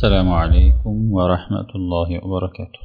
السلام عليكم ورحمة الله وبركاته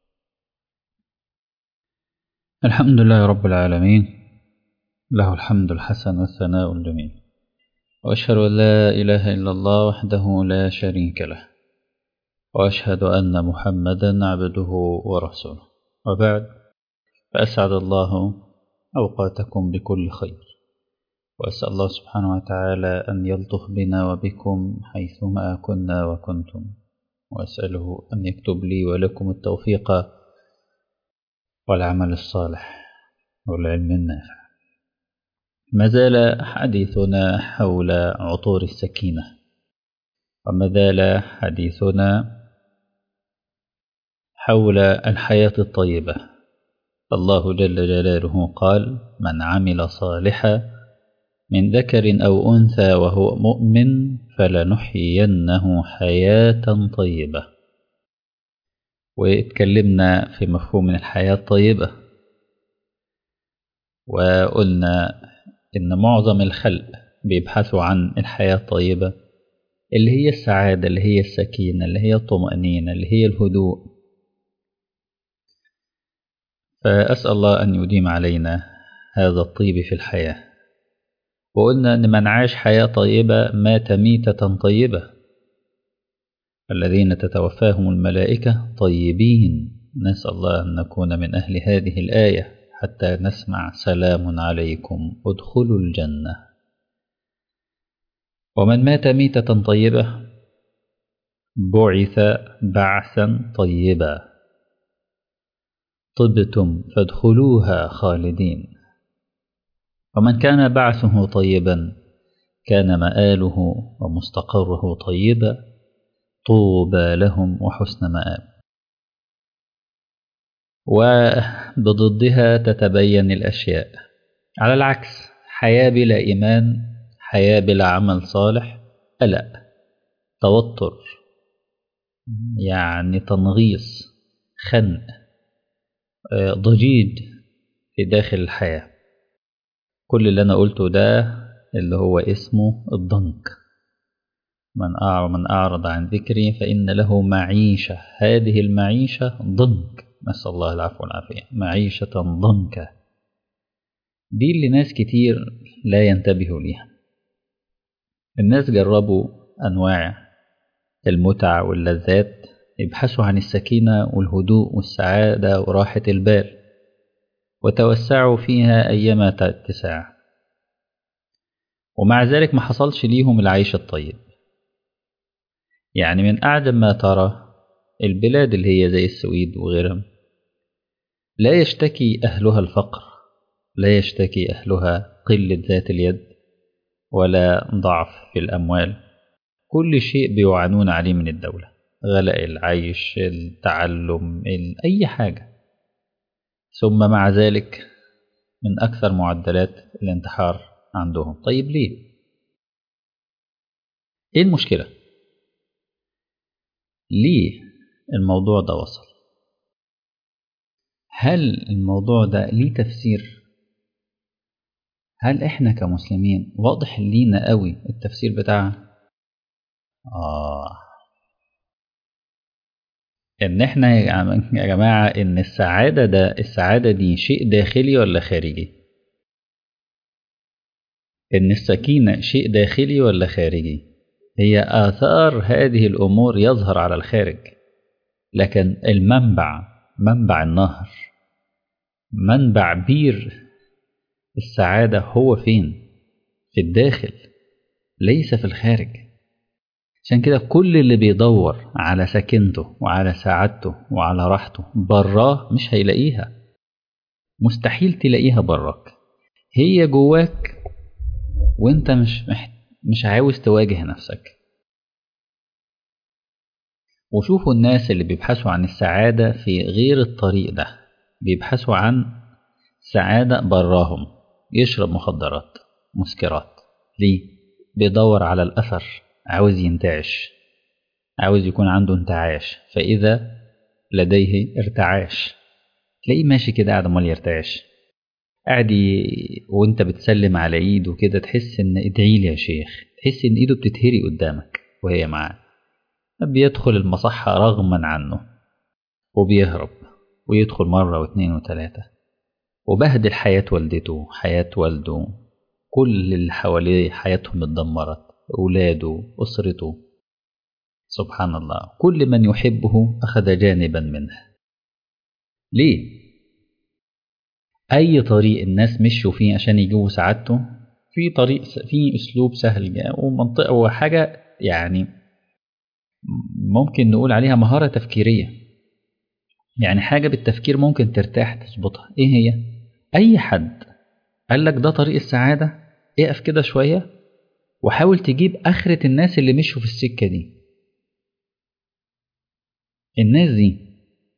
الحمد لله رب العالمين له الحمد الحسن والثناء الجميل وأشهد أن لا إله إلا الله وحده لا شريك له وأشهد أن محمدا عبده ورسوله وبعد فأسعد الله أوقاتكم بكل خير وأسأل الله سبحانه وتعالى أن يلطف بنا وبكم حيثما كنا وكنتم وأسأله أن يكتب لي ولكم التوفيق والعمل الصالح والعلم النافع ما زال حديثنا حول عطور السكينة وما زال حديثنا حول الحياة الطيبة الله جل جلاله قال من عمل صالحا من ذكر أو أنثى وهو مؤمن فلنحيينه حياة طيبة واتكلمنا في مفهوم الحياة الطيبة وقلنا إن معظم الخلق بيبحثوا عن الحياة الطيبة اللي هي السعادة اللي هي السكينة اللي هي الطمأنينة اللي هي الهدوء فأسأل الله أن يديم علينا هذا الطيب في الحياة وقلنا أن من عاش حياة طيبة مات ميتة طيبة الذين تتوفاهم الملائكة طيبين نسأل الله أن نكون من أهل هذه الآية حتى نسمع سلام عليكم ادخلوا الجنة ومن مات ميتة طيبة بعث بعثا طيبا طبتم فادخلوها خالدين ومن كان بعثه طيبا كان مآله ومستقره طيبا طوبى لهم وحسن مآب وبضدها تتبين الأشياء على العكس حياة بلا إيمان حياة بلا عمل صالح قلق توتر يعني تنغيص خنق ضجيج في داخل الحياه كل اللي أنا قلته ده اللي هو اسمه الضنك من أعرض, من أعرض عن ذكري فإن له معيشة هذه المعيشة ضنك نسأل الله العفو والعافية معيشة ضنكة دي اللي ناس كتير لا ينتبهوا ليها الناس جربوا أنواع المتع واللذات يبحثوا عن السكينة والهدوء والسعادة وراحة البال وتوسعوا فيها أيما اتساع ومع ذلك ما حصلش ليهم العيش الطيب يعني من أعجب ما ترى البلاد اللي هي زي السويد وغيرها لا يشتكي أهلها الفقر لا يشتكي أهلها قلة ذات اليد ولا ضعف في الأموال كل شيء بيعانون عليه من الدولة غلاء العيش التعلم أي حاجة ثم مع ذلك من أكثر معدلات الانتحار عندهم طيب ليه؟ إيه المشكلة؟ ليه الموضوع ده وصل؟ هل الموضوع ده ليه تفسير؟ هل إحنا كمسلمين واضح لينا قوي التفسير بتاعها؟ آه ان احنا يا جماعة ان السعادة ده السعادة دي شيء داخلي ولا خارجي ان السكينة شيء داخلي ولا خارجي هي آثار هذه الأمور يظهر على الخارج لكن المنبع منبع النهر منبع بير السعادة هو فين في الداخل ليس في الخارج عشان كده كل اللي بيدور على سكينته وعلى سعادته وعلى راحته براه مش هيلاقيها مستحيل تلاقيها براك هي جواك وانت مش محت... مش عاوز تواجه نفسك وشوفوا الناس اللي بيبحثوا عن السعادة في غير الطريق ده بيبحثوا عن سعادة براهم يشرب مخدرات مسكرات ليه؟ بيدور على الأثر عاوز ينتعش عاوز يكون عنده انتعاش فإذا لديه ارتعاش تلاقيه ماشي كده قاعد امال يرتعش قاعد ي... وانت بتسلم على ايده كده تحس ان ادعي لي يا شيخ تحس ان ايده بتتهري قدامك وهي معاه بيدخل المصحة رغما عنه وبيهرب ويدخل مرة واثنين وثلاثة وبهدل حياة والدته حياة والده كل اللي حواليه حياتهم اتدمرت أولاده أسرته سبحان الله كل من يحبه أخذ جانبا منه ليه؟ أي طريق الناس مشوا فيه عشان يجيبوا سعادته في طريق في أسلوب سهل ومنطقة وحاجة يعني ممكن نقول عليها مهارة تفكيرية يعني حاجة بالتفكير ممكن ترتاح تظبطها إيه هي؟ أي حد قال لك ده طريق السعادة اقف كده شوية وحاول تجيب آخرة الناس اللي مشوا في السكة دي الناس دي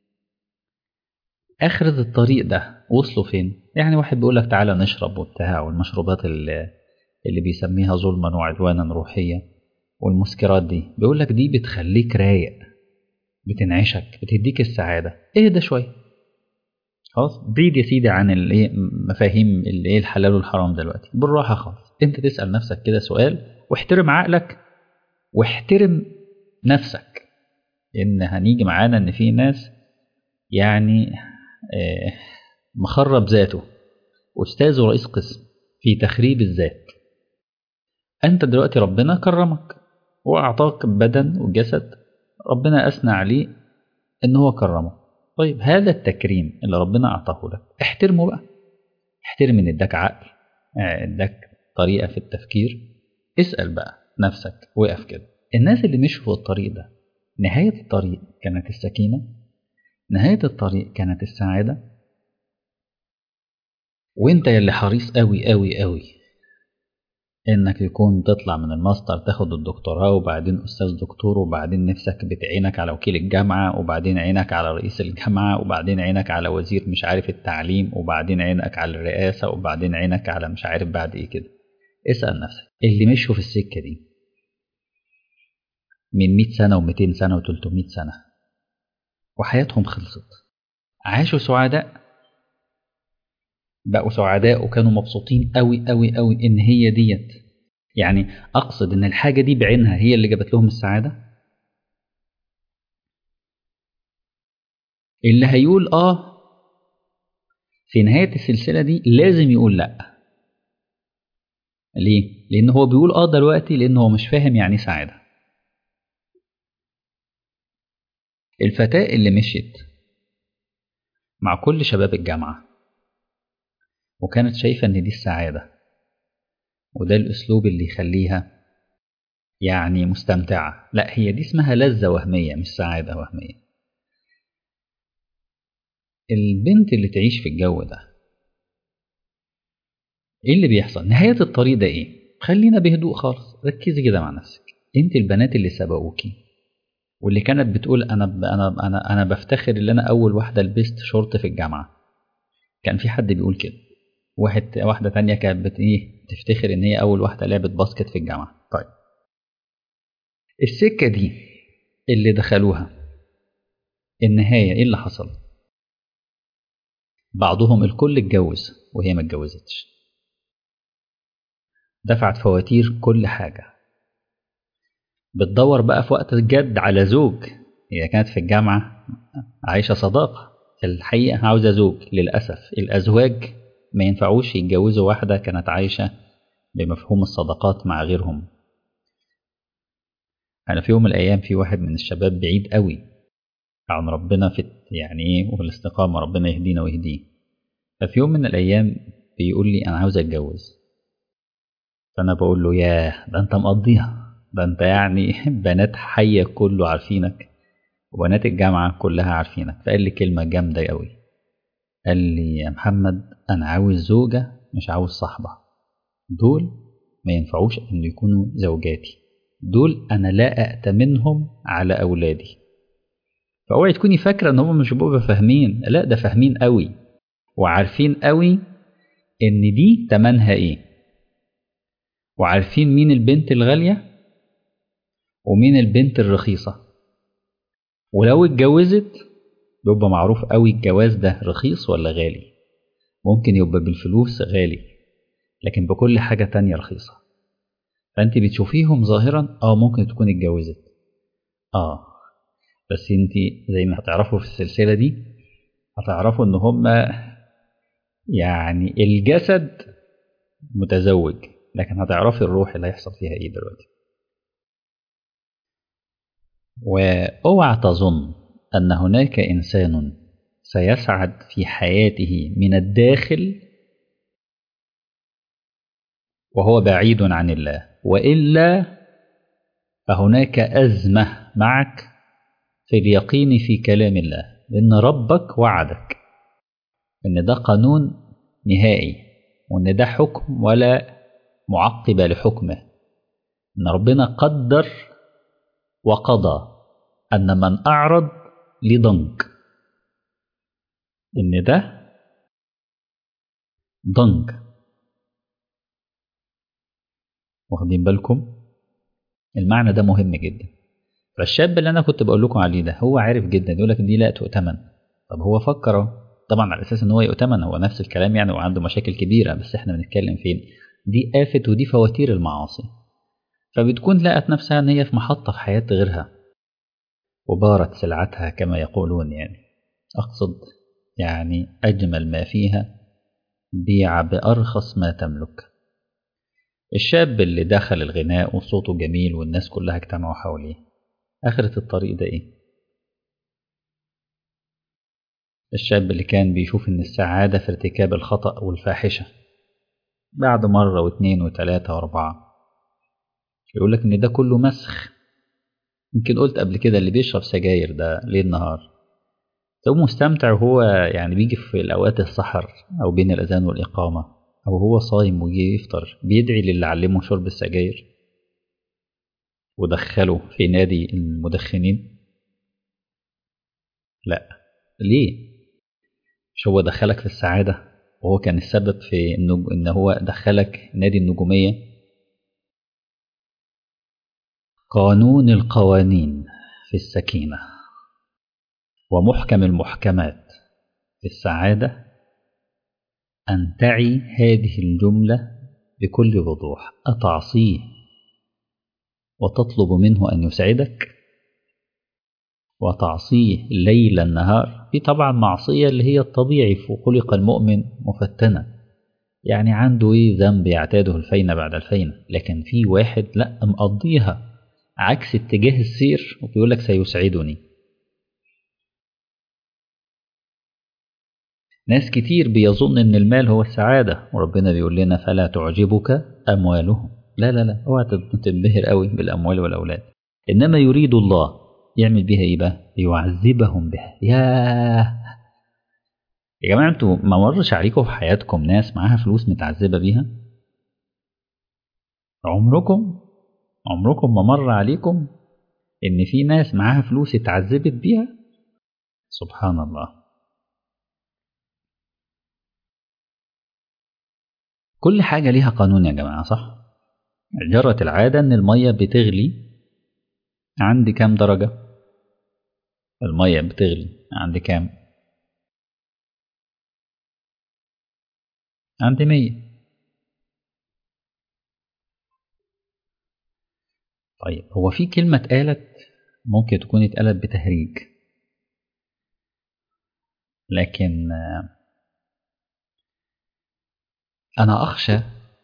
آخرة الطريق ده وصلوا فين؟ يعني واحد بيقول لك تعالى نشرب وبتاع والمشروبات اللي, اللي بيسميها ظلما وعدوانا روحيا والمسكرات دي بيقول لك دي بتخليك رايق بتنعشك بتديك السعادة اهدى شوية خلاص بعيد يا سيدي عن الايه مفاهيم الايه الحلال والحرام دلوقتي بالراحة خالص انت تسأل نفسك كده سؤال واحترم عقلك واحترم نفسك ان هنيجي معانا ان في ناس يعني آه مخرب ذاته أستاذ ورئيس قسم في تخريب الذات أنت دلوقتي ربنا كرمك وأعطاك بدن وجسد ربنا أثنى عليه إن هو كرمه طيب هذا التكريم اللي ربنا أعطاه لك احترمه بقى احترم إن اداك عقل اداك طريقة في التفكير اسأل بقى نفسك وقف كده الناس اللي مشوا في الطريق ده نهاية الطريق كانت السكينة نهاية الطريق كانت السعادة وانت يلي حريص قوي قوي قوي انك يكون تطلع من الماستر تاخد الدكتوراه وبعدين استاذ دكتور وبعدين نفسك بتعينك على وكيل الجامعة وبعدين عينك على رئيس الجامعة وبعدين عينك على وزير مش عارف التعليم وبعدين عينك على الرئاسة وبعدين عينك على مش عارف بعد ايه كده اسأل نفسك اللي مشوا في السكة دي من 100 سنة و200 سنة و300 سنة وحياتهم خلصت عاشوا سعداء بقوا سعداء وكانوا مبسوطين قوي قوي قوي ان هي ديت يعني اقصد ان الحاجه دي بعينها هي اللي جابت لهم السعاده اللي هيقول اه في نهايه السلسله دي لازم يقول لا ليه لان هو بيقول اه دلوقتي لان هو مش فاهم يعني سعاده الفتاه اللي مشيت مع كل شباب الجامعه وكانت شايفة إن دي السعادة وده الأسلوب اللي يخليها يعني مستمتعة لا هي دي اسمها لذة وهمية مش سعادة وهمية البنت اللي تعيش في الجو ده ايه اللي بيحصل نهاية الطريق ده ايه خلينا بهدوء خالص ركزي كده مع نفسك انت البنات اللي سبقوكي واللي كانت بتقول انا ب... انا انا انا بفتخر ان انا اول واحده لبست شورت في الجامعه كان في حد بيقول كده واحد واحدة تانية كانت بت ايه تفتخر ان هي اول واحدة لعبت باسكت في الجامعة طيب السكة دي اللي دخلوها النهاية ايه اللي حصل بعضهم الكل اتجوز وهي ما اتجوزتش دفعت فواتير كل حاجة بتدور بقى في وقت الجد على زوج هي كانت في الجامعة عايشة صداقة في الحقيقة عاوزة زوج للأسف الأزواج ما ينفعوش يتجوزوا واحدة كانت عايشة بمفهوم الصداقات مع غيرهم أنا في يوم من الأيام في واحد من الشباب بعيد قوي عن ربنا في يعني إيه والاستقامة ربنا يهدينا ويهديه ففي يوم من الأيام بيقول لي أنا عاوز أتجوز فأنا بقول له ياه ده أنت مقضيها ده أنت يعني بنات حية كله عارفينك وبنات الجامعة كلها عارفينك فقال لي كلمة جامدة قوي قال لي يا محمد أنا عاوز زوجة مش عاوز صاحبة دول ما ينفعوش أن يكونوا زوجاتي دول أنا لا أأتمنهم على أولادي فأوعي تكوني فاكرة إن هم مش بيبقوا فاهمين لا ده فاهمين قوي وعارفين قوي إن دي تمنها إيه وعارفين مين البنت الغالية ومين البنت الرخيصة ولو اتجوزت بيبقى معروف قوي الجواز ده رخيص ولا غالي ممكن يبقى بالفلوس غالي لكن بكل حاجة تانية رخيصة فأنت بتشوفيهم ظاهرا اه ممكن تكون اتجوزت اه بس انت زي ما هتعرفوا في السلسلة دي هتعرفوا ان هما يعني الجسد متزوج لكن هتعرفي الروح اللي هيحصل فيها ايه دلوقتي واوعى تظن ان هناك انسان سيسعد في حياته من الداخل وهو بعيد عن الله والا فهناك ازمه معك في اليقين في كلام الله لان ربك وعدك ان ده قانون نهائي وان ده حكم ولا معقب لحكمه ان ربنا قدر وقضى ان من اعرض لضنك ان ده ضنك واخدين بالكم المعنى ده مهم جدا فالشاب اللي انا كنت بقول لكم عليه ده هو عارف جدا يقول لك دي لا تؤتمن طب هو فكر طبعا على اساس ان هو يؤتمن هو نفس الكلام يعني وعنده مشاكل كبيره بس احنا بنتكلم فين دي آفة ودي فواتير المعاصي فبتكون لقت نفسها ان هي في محطه في حياه غيرها وبارت سلعتها كما يقولون يعني اقصد يعني اجمل ما فيها بيع بارخص ما تملك الشاب اللي دخل الغناء وصوته جميل والناس كلها اجتمعوا حواليه آخرة الطريق ده إيه؟ الشاب اللي كان بيشوف إن السعادة في ارتكاب الخطأ والفاحشة بعد مرة واثنين وثلاثة وأربعة يقول لك إن ده كله مسخ يمكن قلت قبل كده اللي بيشرب سجاير ده ليل نهار هو مستمتع وهو يعني بيجي في الأوقات السحر أو بين الأذان والإقامة أو هو صايم ويجي يفطر بيدعي للي علمه شرب السجاير ودخله في نادي المدخنين لا ليه مش هو دخلك في السعادة وهو كان السبب في إنه إن هو دخلك نادي النجومية قانون القوانين في السكينة ومحكم المحكمات في السعادة أن تعي هذه الجملة بكل وضوح أتعصيه وتطلب منه أن يسعدك وتعصيه ليل النهار في طبعا معصية اللي هي الطبيعي خلق المؤمن مفتنا يعني عنده ايه ذنب يعتاده الفينة بعد الفينة لكن في واحد لا مقضيها عكس اتجاه السير وبيقول لك سيسعدني ناس كتير بيظن ان المال هو السعادة وربنا بيقول لنا فلا تعجبك أموالهم لا لا لا اوعى تنبهر قوي بالأموال والأولاد إنما يريد الله يعمل بها ايه بقى يعذبهم بها ياه يا جماعة انتوا ما مرش عليكم في حياتكم ناس معاها فلوس متعذبة بيها عمركم عمركم ما مر عليكم ان في ناس معاها فلوس اتعذبت بيها سبحان الله كل حاجة ليها قانون يا جماعة صح جرت العادة ان المية بتغلي عند كام درجة المية بتغلي عند كام عند مية طيب هو في كلمة اتقالت ممكن تكون اتقالت بتهريج لكن أنا أخشى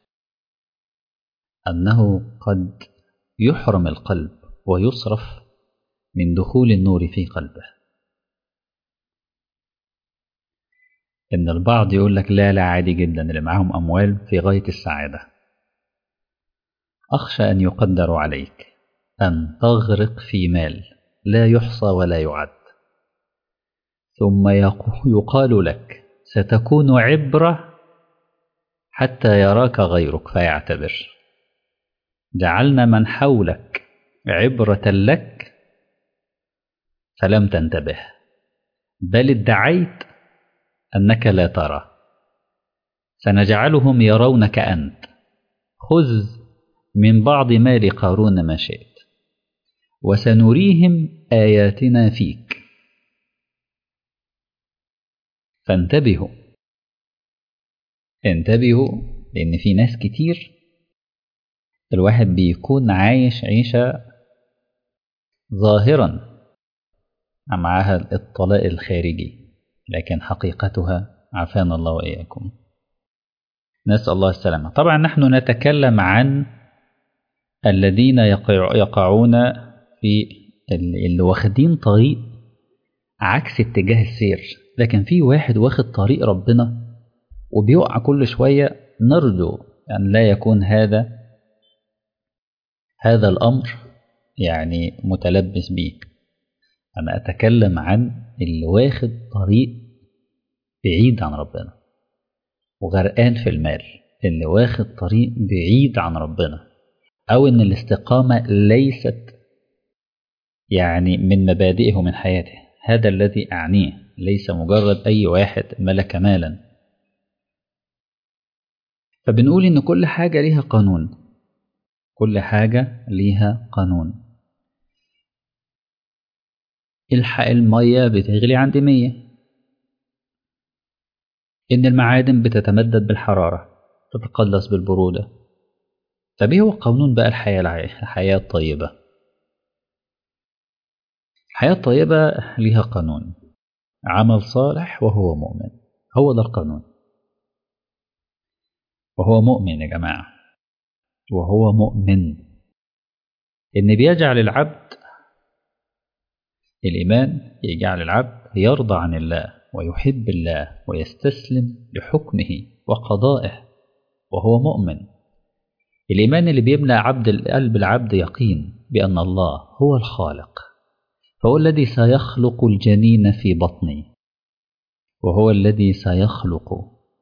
أنه قد يحرم القلب ويصرف من دخول النور في قلبه إن البعض يقول لك لا لا عادي جدا اللي معاهم أموال في غاية السعادة أخشى أن يقدر عليك أن تغرق في مال لا يحصى ولا يعد ثم يقال لك ستكون عبرة حتى يراك غيرك فيعتبر جعلنا من حولك عبرة لك فلم تنتبه بل ادعيت أنك لا ترى سنجعلهم يرونك أنت خذ من بعض مال قارون ما شئت وسنريهم آياتنا فيك فانتبهوا انتبهوا لأن في ناس كتير الواحد بيكون عايش عيشة ظاهرا معها الاطلاء الخارجي لكن حقيقتها عافانا الله وإياكم نسأل الله السلامة طبعا نحن نتكلم عن الذين يقع يقعون في اللي واخدين طريق عكس اتجاه السير لكن في واحد واخد طريق ربنا وبيقع كل شوية نرجو أن لا يكون هذا هذا الأمر يعني متلبس به أنا أتكلم عن اللي واخد طريق بعيد عن ربنا وغرقان في المال اللي واخد طريق بعيد عن ربنا أو إن الاستقامة ليست يعني من مبادئه من حياته هذا الذي أعنيه ليس مجرد أي واحد ملك مالا فبنقول إن كل حاجة ليها قانون كل حاجة ليها قانون الحق المية بتغلي عند مية إن المعادن بتتمدد بالحرارة تتقلص بالبرودة طب إيه هو قانون بقى الحياة الحياة الطيبة الحياة الطيبة ليها قانون عمل صالح وهو مؤمن هو ده القانون وهو مؤمن يا جماعة وهو مؤمن إن بيجعل العبد الإيمان يجعل العبد يرضى عن الله ويحب الله ويستسلم لحكمه وقضائه وهو مؤمن الإيمان اللي بيملأ عبد قلب العبد يقين بأن الله هو الخالق فهو الذي سيخلق الجنين في بطني وهو الذي سيخلق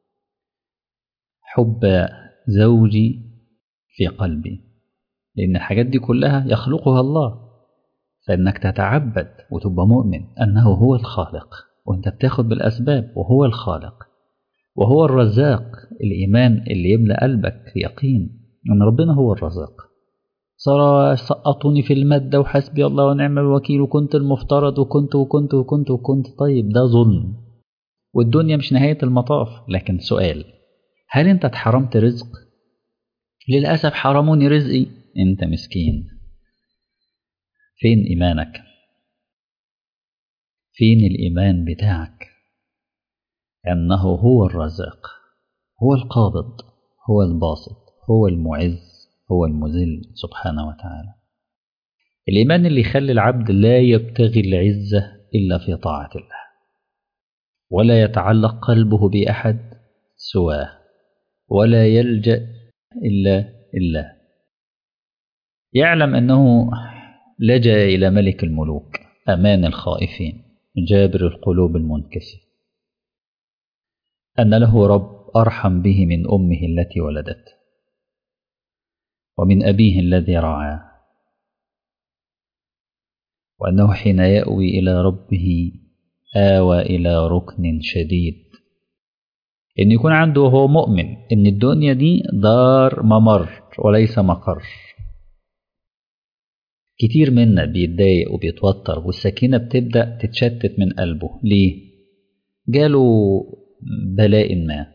حب زوجي في قلبي لأن الحاجات دي كلها يخلقها الله فإنك تتعبد وتبقى مؤمن أنه هو الخالق وأنت بتاخد بالأسباب وهو الخالق وهو الرزاق الإيمان اللي يملأ قلبك يقين أن ربنا هو الرزاق صار سقطوني في المادة وحسبي الله ونعم الوكيل وكنت المفترض وكنت وكنت وكنت وكنت طيب ده ظلم والدنيا مش نهاية المطاف لكن سؤال هل أنت اتحرمت رزق؟ للأسف حرموني رزقي أنت مسكين فين إيمانك؟ فين الإيمان بتاعك؟ أنه هو الرزاق هو القابض هو الباسط هو المعز هو المذل سبحانه وتعالى الإيمان اللي يخلي العبد لا يبتغي العزة إلا في طاعة الله ولا يتعلق قلبه بأحد سواه ولا يلجأ إلا الله يعلم أنه لجأ إلى ملك الملوك أمان الخائفين جابر القلوب المنكسر أن له رب أرحم به من أمه التي ولدته ومن أبيه الذي رعاه وأنه حين يأوي إلى ربه آوى إلى ركن شديد إن يكون عنده هو مؤمن إن الدنيا دي دار ممر وليس مقر كتير منا بيتضايق وبيتوتر والسكينة بتبدأ تتشتت من قلبه ليه؟ جاله بلاء ما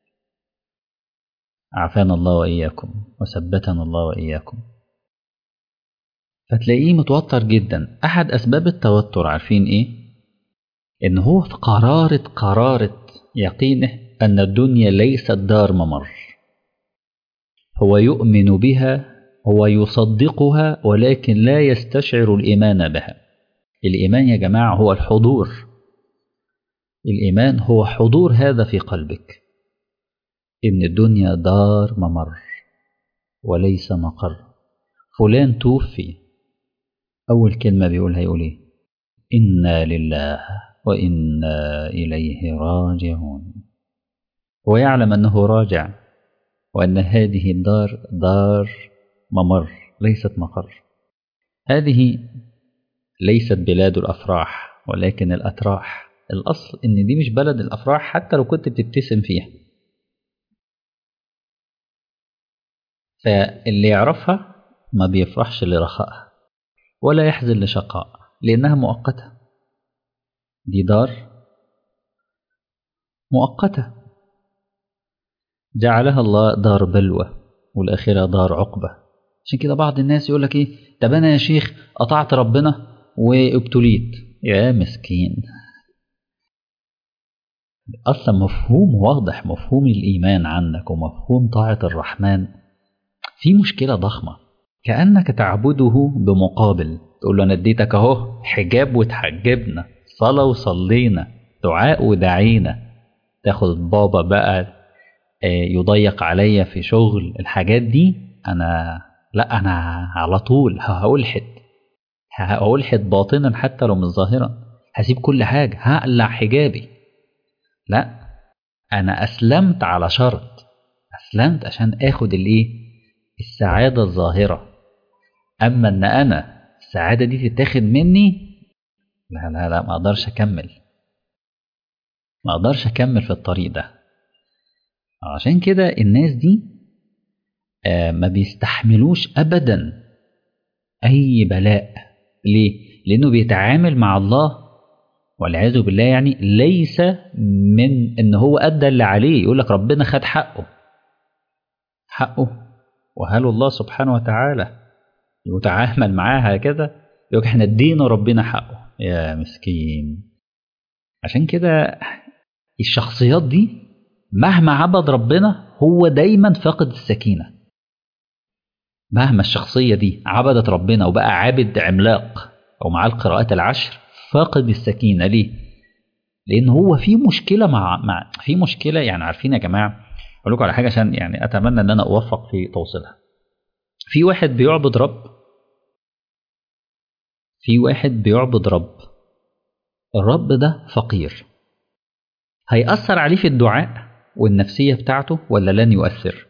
عافانا الله وإياكم وثبتنا الله وإياكم فتلاقيه متوتر جدا أحد أسباب التوتر عارفين إيه؟ إن هو في قرارة قرارة يقينه أن الدنيا ليست دار ممر هو يؤمن بها هو يصدقها ولكن لا يستشعر الإيمان بها الإيمان يا جماعة هو الحضور الإيمان هو حضور هذا في قلبك إن الدنيا دار ممر وليس مقر فلان توفي أول كلمة بيقولها يقول إيه إنا لله وإنا إليه راجعون هو يعلم أنه راجع وأن هذه الدار دار ممر ليست مقر هذه ليست بلاد الأفراح ولكن الأتراح الأصل إن دي مش بلد الأفراح حتى لو كنت بتبتسم فيها فاللي يعرفها ما بيفرحش لرخائها ولا يحزن لشقاء لأنها مؤقتة دي دار مؤقتة جعلها الله دار بلوى والآخرة دار عقبة عشان كده بعض الناس يقول لك ايه طب انا يا شيخ قطعت ربنا وابتليت يا مسكين اصلا مفهوم واضح مفهوم الايمان عندك ومفهوم طاعه الرحمن في مشكله ضخمه كانك تعبده بمقابل تقول له انا اديتك اهو حجاب وتحجبنا صلاه وصلينا دعاء ودعينا تاخد بابا بقى يضيق عليا في شغل الحاجات دي انا لا انا على طول هألحد هألحد باطنا حتى لو مش ظاهرا هسيب كل حاجة هقلع حجابي لا انا اسلمت على شرط اسلمت عشان اخد الايه السعادة الظاهرة اما ان انا السعادة دي تتاخد مني لا لا لا ما اقدرش اكمل ما اقدرش اكمل في الطريق ده عشان كده الناس دي آه ما بيستحملوش ابدا اي بلاء ليه لانه بيتعامل مع الله والعياذ بالله يعني ليس من ان هو ادى اللي عليه يقول لك ربنا خد حقه حقه وهل الله سبحانه وتعالى يتعامل معاه هكذا يقول احنا ادينا ربنا حقه يا مسكين عشان كده الشخصيات دي مهما عبد ربنا هو دايما فاقد السكينة مهما الشخصية دي عبدت ربنا وبقى عابد عملاق أو معاه القراءات العشر فاقد السكينة ليه؟ لأن هو في مشكلة مع, مع في مشكلة يعني عارفين يا جماعة أقول لكم على حاجة عشان يعني أتمنى إن أنا أوفق في توصيلها. في واحد بيعبد رب في واحد بيعبد رب الرب ده فقير هيأثر عليه في الدعاء والنفسية بتاعته ولا لن يؤثر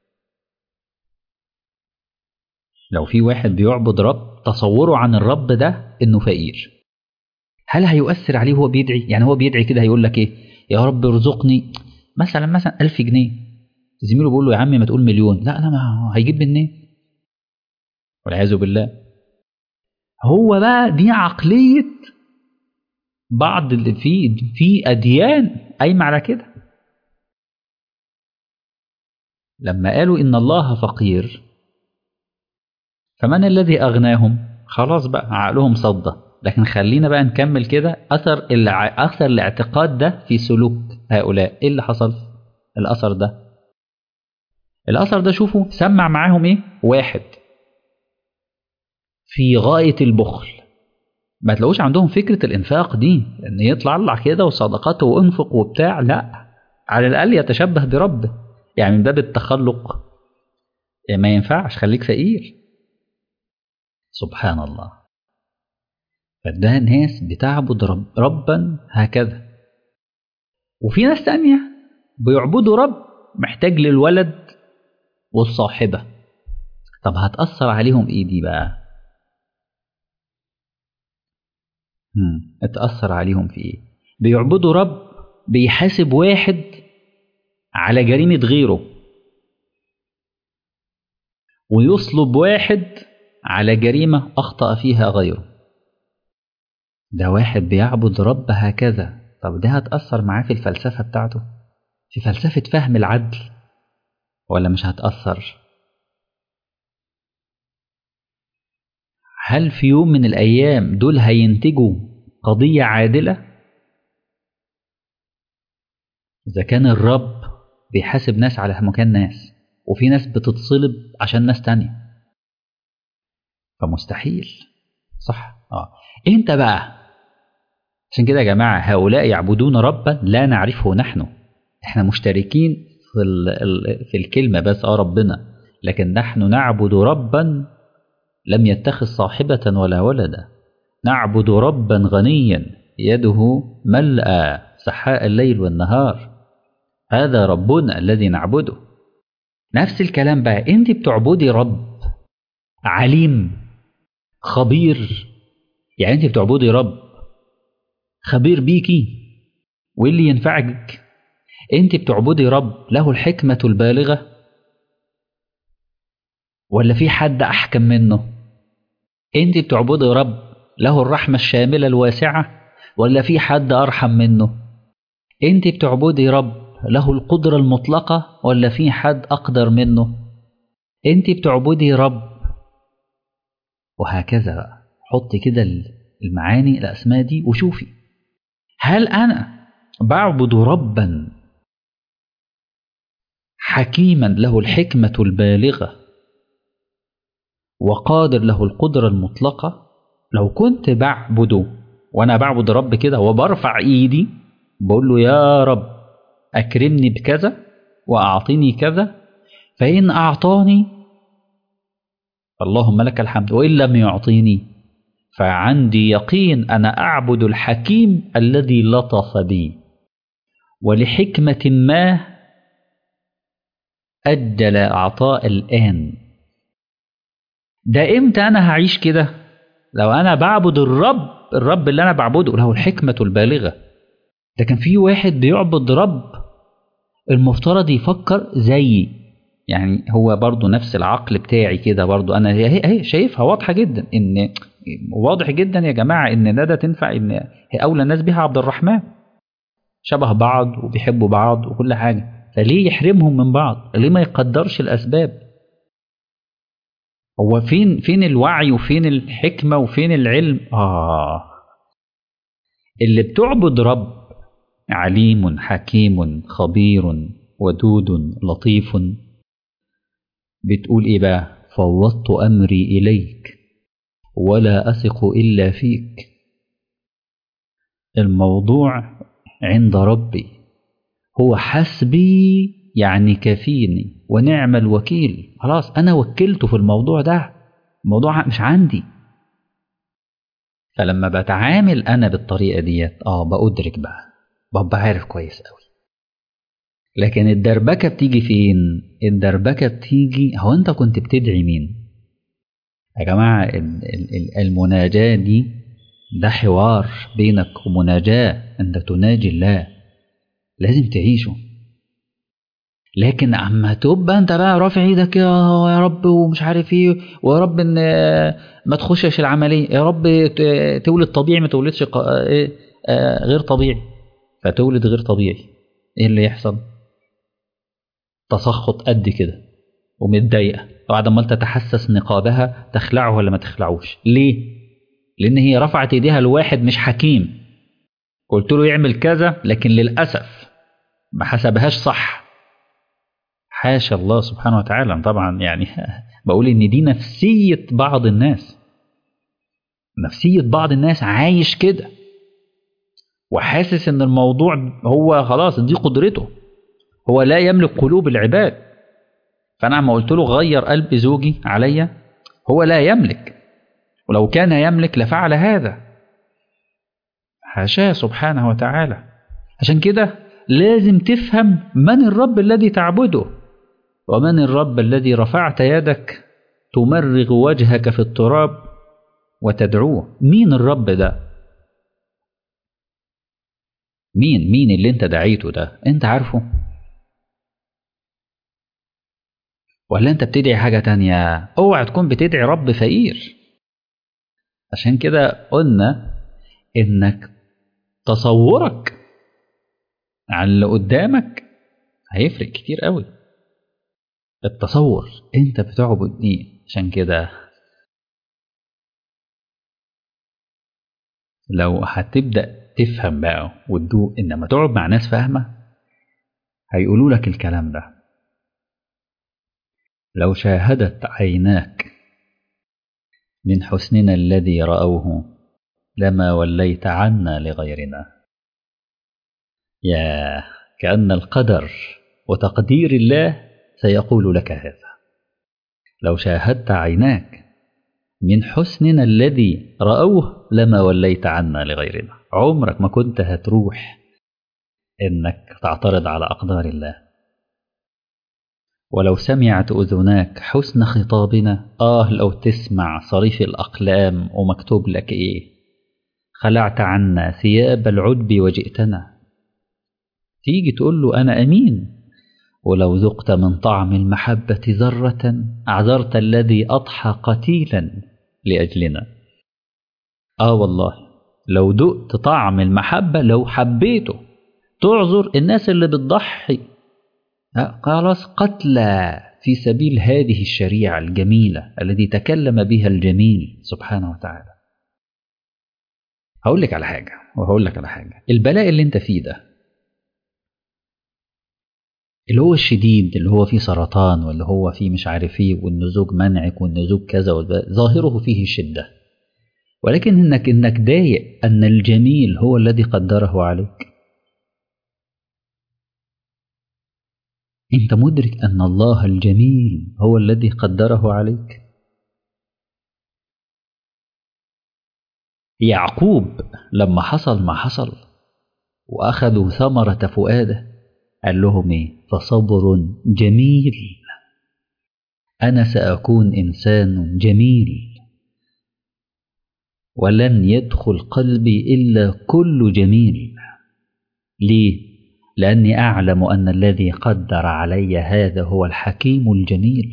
لو في واحد بيعبد رب تصوره عن الرب ده انه فقير هل هيؤثر عليه وهو بيدعي يعني هو بيدعي كده هيقول لك ايه يا رب ارزقني مثلا مثلا ألف جنيه زميله بيقول له يا عم ما تقول مليون لا لا ما هيجيب منين والعياذ بالله هو بقى دي عقلية بعض اللي في في أديان قايمة على كده لما قالوا إن الله فقير فمن الذي أغناهم خلاص بقى عقلهم صدى لكن خلينا بقى نكمل كده أثر أثر الاعتقاد ده في سلوك هؤلاء إيه اللي حصل الأثر ده الأثر ده شوفوا سمع معاهم إيه واحد في غاية البخل ما تلاقوش عندهم فكرة الإنفاق دي إن يطلع الله كده وصدقاته وانفق وبتاع لا على الأقل يتشبه بربه يعني من باب التخلق يعني ما ينفعش خليك فقير سبحان الله فده ناس بتعبد رب ربا هكذا وفي ناس تانية بيعبدوا رب محتاج للولد والصاحبة طب هتأثر عليهم ايه دي بقى هم. اتأثر عليهم في ايه بيعبدوا رب بيحاسب واحد على جريمة غيره ويصلب واحد على جريمة أخطأ فيها غيره ده واحد بيعبد رب هكذا طب ده هتأثر معاه في الفلسفة بتاعته في فلسفة فهم العدل ولا مش هتأثر هل في يوم من الأيام دول هينتجوا قضية عادلة إذا كان الرب بيحاسب ناس على مكان ناس وفي ناس بتتصلب عشان ناس تانية فمستحيل صح اه انت بقى عشان كده يا جماعة هؤلاء يعبدون ربا لا نعرفه نحن احنا مشتركين في, في الكلمة بس اه ربنا لكن نحن نعبد ربا لم يتخذ صاحبة ولا ولدا نعبد ربا غنيا يده ملأى سحاء الليل والنهار هذا ربنا الذي نعبده نفس الكلام بقى انت بتعبدي رب عليم خبير يعني انت بتعبدي رب خبير بيكي وايه اللي ينفعك انت بتعبدي رب له الحكمة البالغة ولا في حد احكم منه انت بتعبدي رب له الرحمة الشاملة الواسعة ولا في حد ارحم منه انت بتعبدي رب له القدرة المطلقة ولا في حد اقدر منه انت بتعبدي رب وهكذا بقى حط كده المعاني الأسماء دي وشوفي هل أنا بعبد ربا حكيما له الحكمة البالغة وقادر له القدرة المطلقة لو كنت بعبده وأنا بعبد رب كده وبرفع إيدي بقول له يا رب أكرمني بكذا وأعطني كذا فإن أعطاني اللهم لك الحمد وإن لم يعطيني فعندي يقين أنا أعبد الحكيم الذي لطف بي ولحكمة ما أجل عطاء الآن ده إمتى أنا هعيش كده لو أنا بعبد الرب الرب اللي أنا بعبده له الحكمة البالغة ده كان في واحد بيعبد رب المفترض يفكر زيي يعني هو برضو نفس العقل بتاعي كده برضو انا هي هي شايفها واضحه جدا ان واضح جدا يا جماعه ان ندى تنفع ان هي اولى الناس بها عبد الرحمن شبه بعض وبيحبوا بعض وكل حاجه فليه يحرمهم من بعض ليه ما يقدرش الاسباب هو فين فين الوعي وفين الحكمه وفين العلم اه اللي بتعبد رب عليم حكيم خبير ودود لطيف بتقول ايه بقى فوضت امري اليك ولا اثق الا فيك الموضوع عند ربي هو حسبي يعني كفيني ونعم الوكيل خلاص انا وكلته في الموضوع ده الموضوع مش عندي فلما بتعامل انا بالطريقه ديت اه بأدرك بقى ببقى عارف كويس قوي لكن الدربكة بتيجي فين؟ الدربكة بتيجي هو أنت كنت بتدعي مين؟ يا جماعة المناجاة دي ده حوار بينك ومناجاة أنت تناجي الله لازم تعيشه لكن اما تبقى انت بقى رافع ايدك يا رب ومش عارف ايه ويا رب ان ما تخشش العمليه يا رب تولد طبيعي ما تولدش غير طبيعي فتولد غير طبيعي ايه اللي يحصل تسخط قد كده ومتضايقه وبعد ما تتحسس نقابها تخلعه ولا ما تخلعوش ليه لان هي رفعت ايديها لواحد مش حكيم قلت له يعمل كذا لكن للاسف ما حسبهاش صح حاشا الله سبحانه وتعالى طبعا يعني بقول ان دي نفسيه بعض الناس نفسيه بعض الناس عايش كده وحاسس ان الموضوع هو خلاص دي قدرته هو لا يملك قلوب العباد فانا لما قلت له غير قلب زوجي عليا هو لا يملك ولو كان يملك لفعل هذا حاشاه سبحانه وتعالى عشان كده لازم تفهم من الرب الذي تعبده ومن الرب الذي رفعت يدك تمرغ وجهك في التراب وتدعوه مين الرب ده مين مين اللي انت دعيته ده انت عارفه ولا انت بتدعي حاجة تانية اوعى تكون بتدعي رب فقير عشان كده قلنا انك تصورك عن اللي قدامك هيفرق كتير قوي التصور انت بتعبد ايه عشان كده لو هتبدأ تفهم بقى وتدوق انما تقعد مع ناس فاهمة هيقولوا لك الكلام ده لو شاهدت عيناك من حسننا الذي رأوه لما وليت عنا لغيرنا يا كأن القدر وتقدير الله سيقول لك هذا لو شاهدت عيناك من حسننا الذي رأوه لما وليت عنا لغيرنا عمرك ما كنت هتروح انك تعترض على اقدار الله ولو سمعت اذناك حسن خطابنا اه لو تسمع صريف الاقلام ومكتوب لك ايه خلعت عنا ثياب العجب وجئتنا تيجي تقول له انا امين ولو ذقت من طعم المحبه ذره اعذرت الذي اضحى قتيلا لاجلنا اه والله لو دقت طعم المحبة لو حبيته تعذر الناس اللي بتضحي خلاص قتلى في سبيل هذه الشريعة الجميلة التي تكلم بها الجميل سبحانه وتعالى هقول لك على حاجة وهقول لك على حاجة البلاء اللي انت فيه ده اللي هو الشديد اللي هو فيه سرطان واللي هو فيه مش عارف ايه والنزوج منعك والنزوج كذا ظاهره فيه الشدة ولكن انك انك ضايق ان الجميل هو الذي قدره عليك انت مدرك ان الله الجميل هو الذي قدره عليك يعقوب لما حصل ما حصل واخذوا ثمره فؤاده قال لهم ايه فصبر جميل انا ساكون انسان جميل ولن يدخل قلبي الا كل جميل ليه لاني اعلم ان الذي قدر علي هذا هو الحكيم الجميل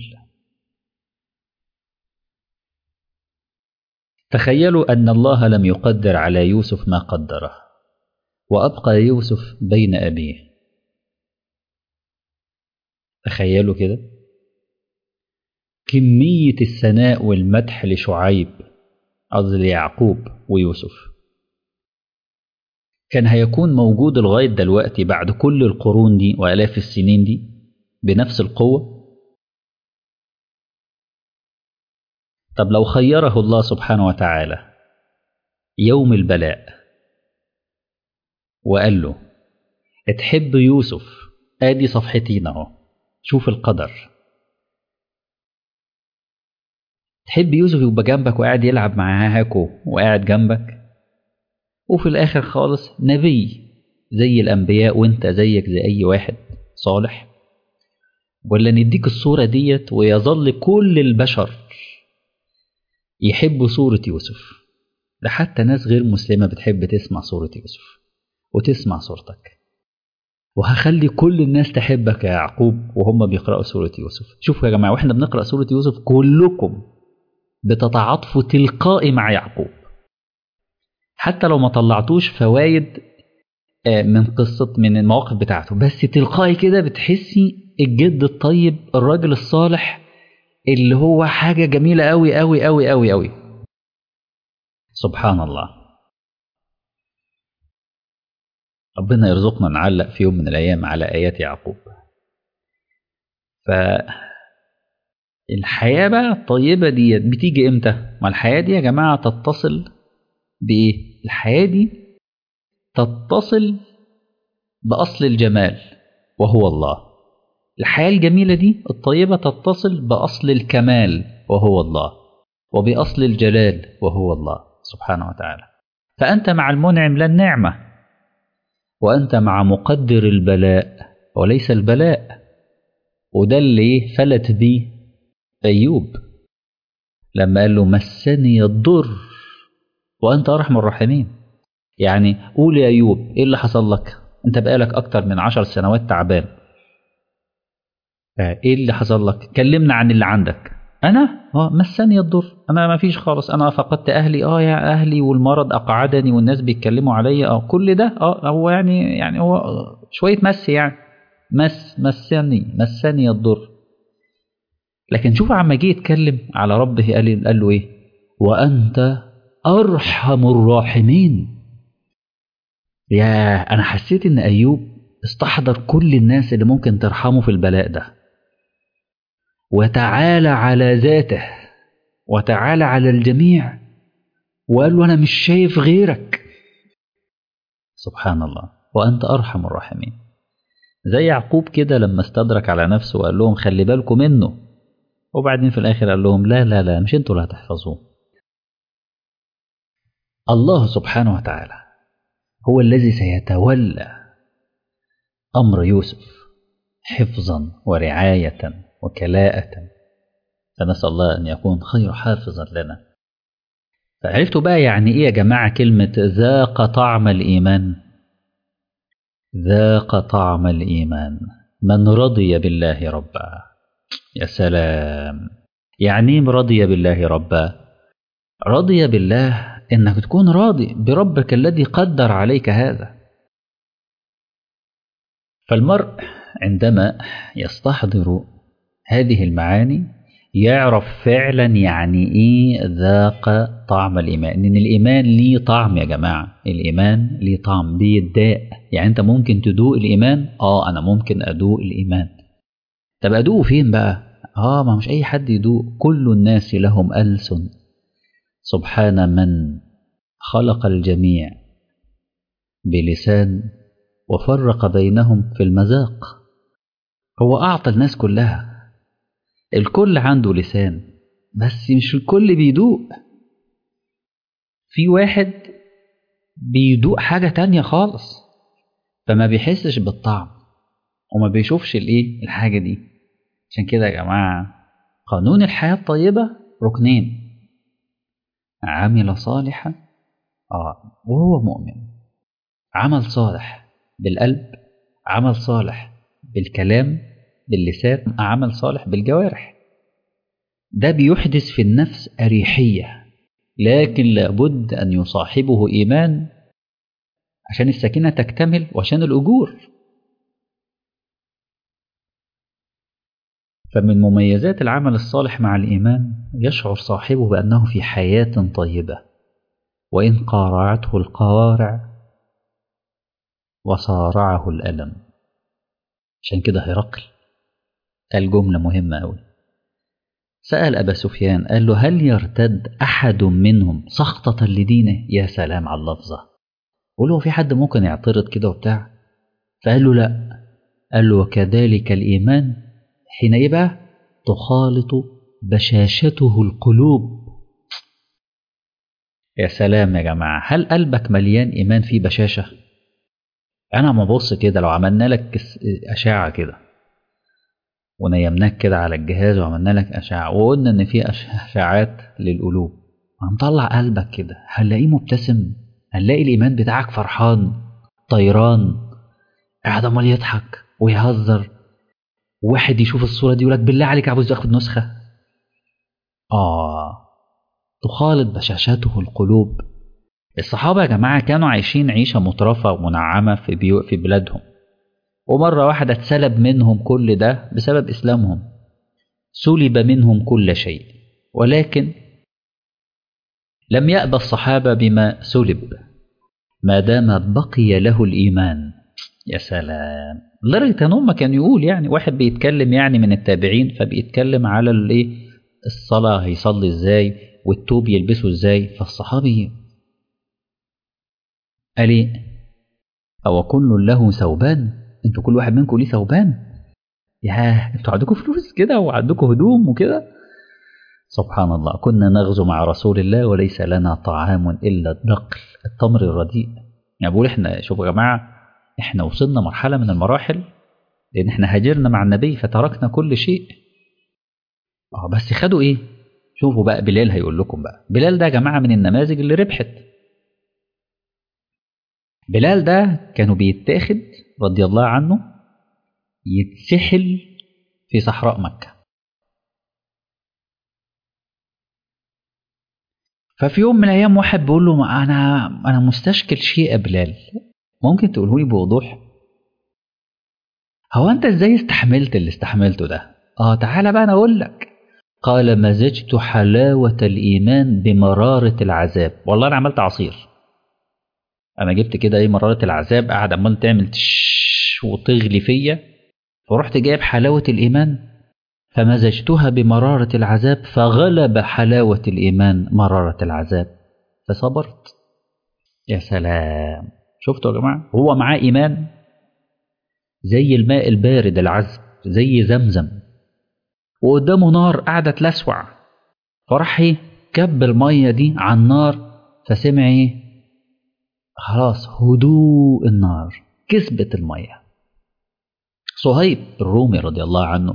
تخيلوا ان الله لم يقدر على يوسف ما قدره وابقى يوسف بين ابيه تخيلوا كده كمية الثناء والمدح لشعيب قصدي ليعقوب ويوسف كان هيكون موجود لغاية دلوقتي بعد كل القرون دي وآلاف السنين دي بنفس القوة طب لو خيره الله سبحانه وتعالى يوم البلاء وقال له تحب يوسف ادي صفحتين اهو شوف القدر تحب يوسف يبقى جنبك وقاعد يلعب معاكوا وقاعد جنبك وفي الآخر خالص نبي زي الأنبياء وانت زيك زي أي واحد صالح ولا نديك الصورة ديت ويظل كل البشر يحبوا صورة يوسف ده حتى ناس غير مسلمة بتحب تسمع صورة يوسف وتسمع صورتك وهخلي كل الناس تحبك يا يعقوب وهم بيقرأوا سورة يوسف شوفوا يا جماعة واحنا بنقرأ سورة يوسف كلكم بتتعاطفوا تلقائي مع يعقوب حتى لو ما طلعتوش فوايد من قصة من المواقف بتاعته بس تلقائي كده بتحسي الجد الطيب الراجل الصالح اللي هو حاجة جميلة أوي أوي أوي أوي أوي سبحان الله ربنا يرزقنا نعلق في يوم من الأيام على آيات يعقوب ف الحياة بقى الطيبة دي بتيجي امتى؟ ما الحياة دي يا جماعة تتصل بإيه؟ الحياة دي تتصل بأصل الجمال وهو الله الحياة الجميلة دي الطيبة تتصل بأصل الكمال وهو الله وبأصل الجلال وهو الله سبحانه وتعالى فأنت مع المنعم لا النعمة وأنت مع مقدر البلاء وليس البلاء وده اللي فلت بيه أيوب لما قال له مسني الضر وأنت أرحم الراحمين يعني قول يا أيوب إيه اللي حصل لك أنت بقالك أكتر من عشر سنوات تعبان إيه اللي حصل لك كلمنا عن اللي عندك أنا اه مسني الضر أنا ما فيش خالص أنا فقدت أهلي اه يا أهلي والمرض أقعدني والناس بيتكلموا عليا اه كل ده اه هو يعني يعني هو شوية مس يعني مس مسني مسني الضر لكن شوف عما جه يتكلم على ربه قال, قال له ايه وانت ارحم الراحمين يا انا حسيت ان ايوب استحضر كل الناس اللي ممكن ترحمه في البلاء ده وتعالى على ذاته وتعالى على الجميع وقال له انا مش شايف غيرك سبحان الله وانت ارحم الراحمين زي يعقوب كده لما استدرك على نفسه وقال لهم خلي بالكم منه وبعدين في الآخر قال لهم لا لا لا مش انتوا اللي هتحفظوه الله سبحانه وتعالى هو الذي سيتولى أمر يوسف حفظا ورعاية وكلاءة فنسأل الله أن يكون خير حافظا لنا فعرفتوا بقى يعني إيه يا جماعة كلمة ذاق طعم الإيمان ذاق طعم الإيمان من رضي بالله ربا يا سلام يعني رضي بالله ربا رضي بالله انك تكون راضي بربك الذي قدر عليك هذا فالمرء عندما يستحضر هذه المعاني يعرف فعلا يعني ايه ذاق طعم الايمان ان الايمان ليه طعم يا جماعه الايمان ليه طعم بيداء يعني انت ممكن تدوق الايمان اه انا ممكن ادوق الايمان طب ادوقه فين بقى اه ما مش اي حد يدوق كل الناس لهم ألسن سبحان من خلق الجميع بلسان وفرق بينهم في المذاق هو أعطى الناس كلها الكل عنده لسان بس مش الكل بيدوق في واحد بيدوق حاجة تانية خالص فما بيحسش بالطعم وما بيشوفش الايه الحاجة دي عشان كده يا جماعة قانون الحياة الطيبة ركنين عمل صالحا اه وهو مؤمن عمل صالح بالقلب عمل صالح بالكلام باللسان عمل صالح بالجوارح ده بيحدث في النفس أريحية لكن لابد أن يصاحبه إيمان عشان السكينة تكتمل وعشان الأجور فمن مميزات العمل الصالح مع الإيمان يشعر صاحبه بأنه في حياة طيبة وإن قارعته القوارع وصارعه الألم عشان كده هرقل قال جملة مهمة أوي سأل أبا سفيان قال له هل يرتد أحد منهم سخطة لدينه يا سلام على اللفظة قول له في حد ممكن يعترض كده وبتاع فقال له لا قال له وكذلك الإيمان حين إيه بقى تخالط بشاشته القلوب يا سلام يا جماعة هل قلبك مليان إيمان فيه بشاشة أنا ما بص كده لو عملنا لك أشعة كده ونيمناك كده على الجهاز وعملنا لك أشعة وقلنا إن في أشعات للقلوب هنطلع قلبك كده هنلاقيه مبتسم هنلاقي الإيمان بتاعك فرحان طيران قاعد عمال يضحك ويهزر واحد يشوف الصورة دي يقول لك بالله عليك عاوز ياخد نسخة آه تخالط بشاشته القلوب الصحابة يا جماعة كانوا عايشين عيشة مترفة ومنعمة في, بيو في بلادهم ومرة واحدة اتسلب منهم كل ده بسبب إسلامهم سلب منهم كل شيء ولكن لم يأبى الصحابة بما سلب ما دام بقي له الإيمان يا سلام لدرجة ان هم كان يقول يعني واحد بيتكلم يعني من التابعين فبيتكلم على الايه الصلاة هيصلي ازاي والتوب يلبسه ازاي فالصحابي قال ايه أو كل له ثوبان انتوا كل واحد منكم ليه ثوبان ياه انتوا عندكم فلوس كده وعندكم هدوم وكده سبحان الله كنا نغزو مع رسول الله وليس لنا طعام إلا الدقل التمر الرديء يعني بقول احنا شوفوا يا جماعة احنا وصلنا مرحلة من المراحل لأن احنا هاجرنا مع النبي فتركنا كل شيء اه بس خدوا ايه شوفوا بقى بلال هيقول لكم بقى بلال ده يا جماعة من النماذج اللي ربحت بلال ده كانوا بيتاخد رضي الله عنه يتسحل في صحراء مكة ففي يوم من الأيام واحد بيقول له أنا أنا مستشكل شيء يا بلال ممكن تقوله لي بوضوح هو أنت إزاي استحملت اللي استحملته ده آه تعالى بقى أنا أقول لك قال مزجت حلاوة الإيمان بمرارة العذاب والله أنا عملت عصير أنا جبت كده إيه مرارة العذاب قاعد عمال تعمل تش وتغلي فيا فرحت جايب حلاوة الإيمان فمزجتها بمرارة العذاب فغلب حلاوة الإيمان مرارة العذاب فصبرت يا سلام شفتوا يا جماعة هو معاه إيمان زي الماء البارد العذب زي زمزم وقدامه نار قاعدة تلسوع فراح ايه كب المية دي على النار فسمع ايه خلاص هدوء النار كسبت المية صهيب الرومي رضي الله عنه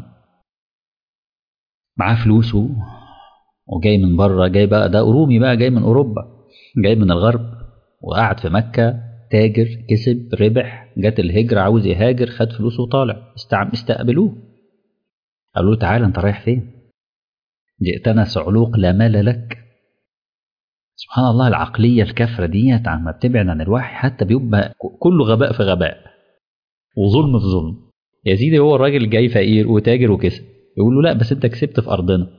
معاه فلوسه وجاي من بره جاي بقى ده رومي بقى جاي من اوروبا جاي من الغرب وقعد في مكه تاجر كسب ربح جت الهجرة عاوز يهاجر خد فلوسه وطالع استقبلوه قالوا له تعالى انت رايح فين جئتنا صعلوق لا مال لك سبحان الله العقلية الكافرة ديت عما بتبعد عن الوحي حتى بيبقى كله غباء في غباء وظلم في ظلم يا سيدي هو الراجل جاي فقير وتاجر وكسب يقول له لا بس انت كسبت في ارضنا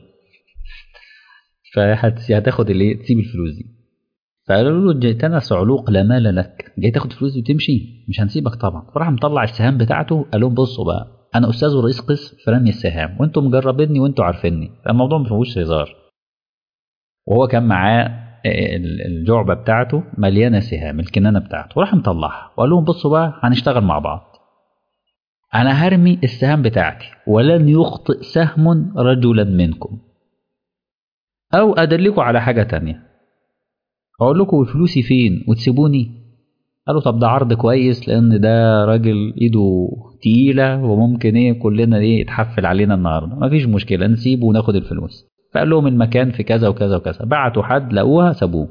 فهتاخد الايه تسيب الفلوس دي فقالوا له جئتنا صعلوق لا مال لك جاي تاخد فلوس دي وتمشي مش هنسيبك طبعا فراح مطلع السهام بتاعته قال لهم بصوا بقى انا استاذ ورئيس قسم في رمي السهام وانتم مجربيني وانتم عارفيني الموضوع ما فيهوش هزار وهو كان معاه الجعبه بتاعته مليانه سهام الكنانه بتاعته وراح مطلعها وقال لهم بصوا بقى هنشتغل مع بعض انا هرمي السهام بتاعتي ولن يخطئ سهم رجلا منكم او ادلكوا على حاجه تانية اقول لكم فلوسي فين وتسيبوني قالوا طب ده عرض كويس لان ده راجل ايده تقيله وممكن ايه كلنا ايه يتحفل علينا النهارده مفيش مشكله نسيبه وناخد الفلوس فقال لهم المكان في كذا وكذا وكذا بعتوا حد لقوها سابوه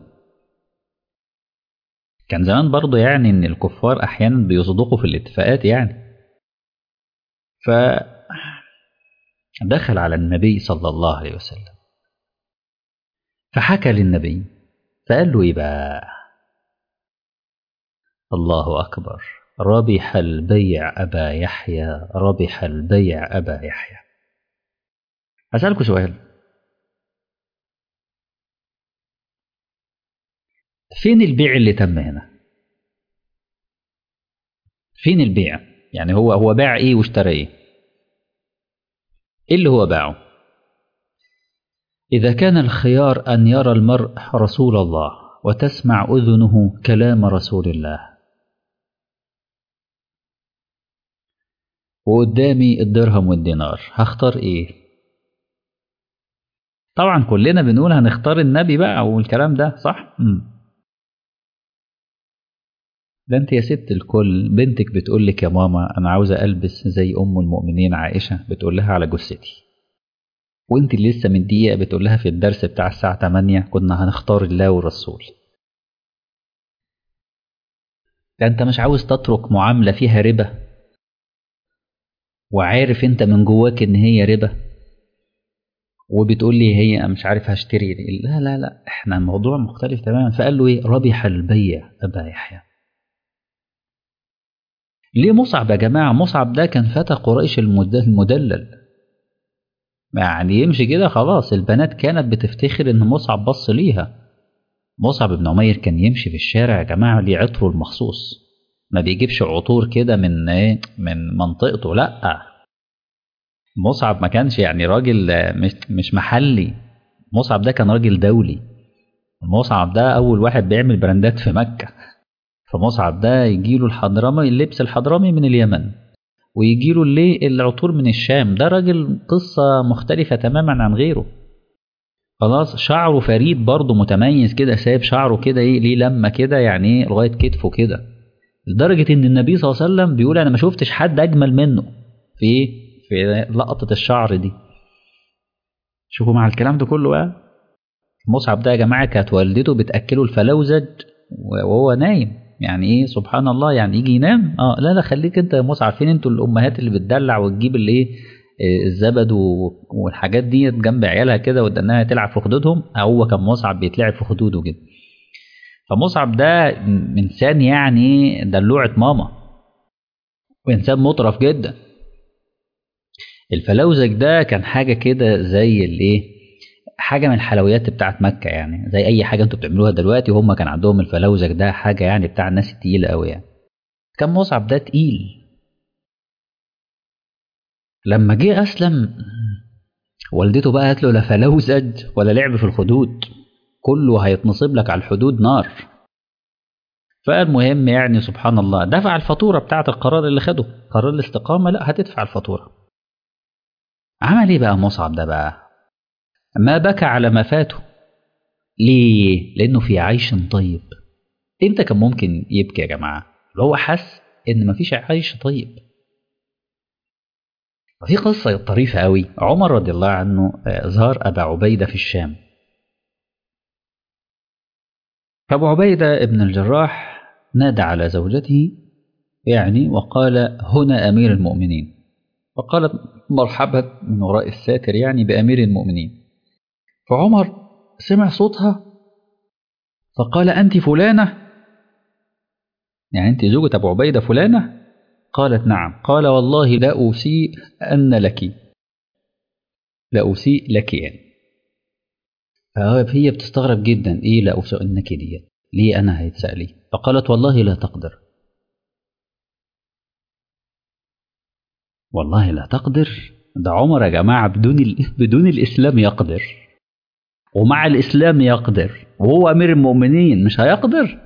كان زمان برضه يعني ان الكفار احيانا بيصدقوا في الاتفاقات يعني ف دخل على النبي صلى الله عليه وسلم فحكى للنبي فقال له ايه بقى الله اكبر ربح البيع ابا يحيى ربح البيع ابا يحيى اسالكم سؤال فين البيع اللي تم هنا فين البيع يعني هو هو باع ايه واشترى ايه ايه اللي هو باعه اذا كان الخيار ان يرى المرء رسول الله وتسمع اذنه كلام رسول الله وقدامي الدرهم والدينار هختار ايه طبعا كلنا بنقول هنختار النبي بقى والكلام ده صح مم. ده انت يا ست الكل بنتك بتقول لك يا ماما انا عاوزه البس زي ام المؤمنين عائشه بتقول لها على جثتي وانت اللي لسه من دقيقه بتقول لها في الدرس بتاع الساعه 8 كنا هنختار الله والرسول ده انت مش عاوز تترك معامله فيها ربا وعارف انت من جواك ان هي ربا وبتقول لي هي مش عارف هشتري لا لا لا احنا الموضوع مختلف تماما فقال له ايه ربح البيع ابا يحيى ليه مصعب يا جماعة مصعب ده كان فتى قريش المدلل يعني يمشي كده خلاص البنات كانت بتفتخر ان مصعب بص ليها مصعب بن عمير كان يمشي في الشارع يا جماعة ليه عطره المخصوص ما بيجيبش عطور كده من ايه من منطقته لا مصعب ما كانش يعني راجل مش مش محلي مصعب ده كان راجل دولي مصعب ده اول واحد بيعمل براندات في مكة فمصعب ده يجيله الحضرمي اللبس الحضرمي من اليمن ويجيله اللي العطور من الشام ده راجل قصة مختلفة تماما عن غيره خلاص شعره فريد برضه متميز كده سايب شعره كده ايه ليه لما كده يعني ايه لغايه كتفه كده لدرجه ان النبي صلى الله عليه وسلم بيقول انا ما شفتش حد اجمل منه في ايه في لقطه الشعر دي شوفوا مع الكلام ده كله بقى مصعب ده يا جماعه كانت والدته بتاكله الفلوزج وهو نايم يعني ايه سبحان الله يعني يجي ينام اه لا لا خليك انت يا موسى عارفين انتوا الامهات اللي بتدلع وتجيب الايه الزبد والحاجات دي جنب عيالها كده وتدنها تلعب في خدودهم هو كان مصعب بيتلعب في خدوده كده فمصعب ده انسان يعني دلوعة ماما وانسان مطرف جدا الفلوزج ده كان حاجه كده زي الايه حاجه من الحلويات بتاعت مكه يعني زي اي حاجه انتوا بتعملوها دلوقتي وهم كان عندهم الفلوزج ده حاجه يعني بتاع الناس التقيله قوي يعني كان مصعب ده تقيل لما جه اسلم والدته بقى قالت له لا فلوزج ولا لعب في الخدود كله هيتنصب لك على الحدود نار فالمهم يعني سبحان الله دفع الفاتوره بتاعت القرار اللي خده قرار الاستقامه لا هتدفع الفاتوره عمل ايه بقى مصعب ده بقى ما بكى على ما فاته ليه لانه في عيش طيب امتى كان ممكن يبكي يا جماعه هو حس ان مفيش عيش طيب في قصة طريفة قوي عمر رضي الله عنه زار أبا عبيدة في الشام فأبو عبيدة ابن الجراح نادى على زوجته يعني وقال هنا أمير المؤمنين فقالت مرحبا من وراء الساتر يعني بأمير المؤمنين فعمر سمع صوتها فقال أنت فلانة يعني أنت زوجة أبو عبيدة فلانة قالت نعم قال والله لا أوصي أن لك لا أسيء لك يعني فهي بتستغرب جدا إيه لا أسيء لك دي ليه أنا هيتسألي فقالت والله لا تقدر والله لا تقدر ده عمر يا جماعة بدون ال... بدون الإسلام يقدر ومع الإسلام يقدر وهو أمير المؤمنين مش هيقدر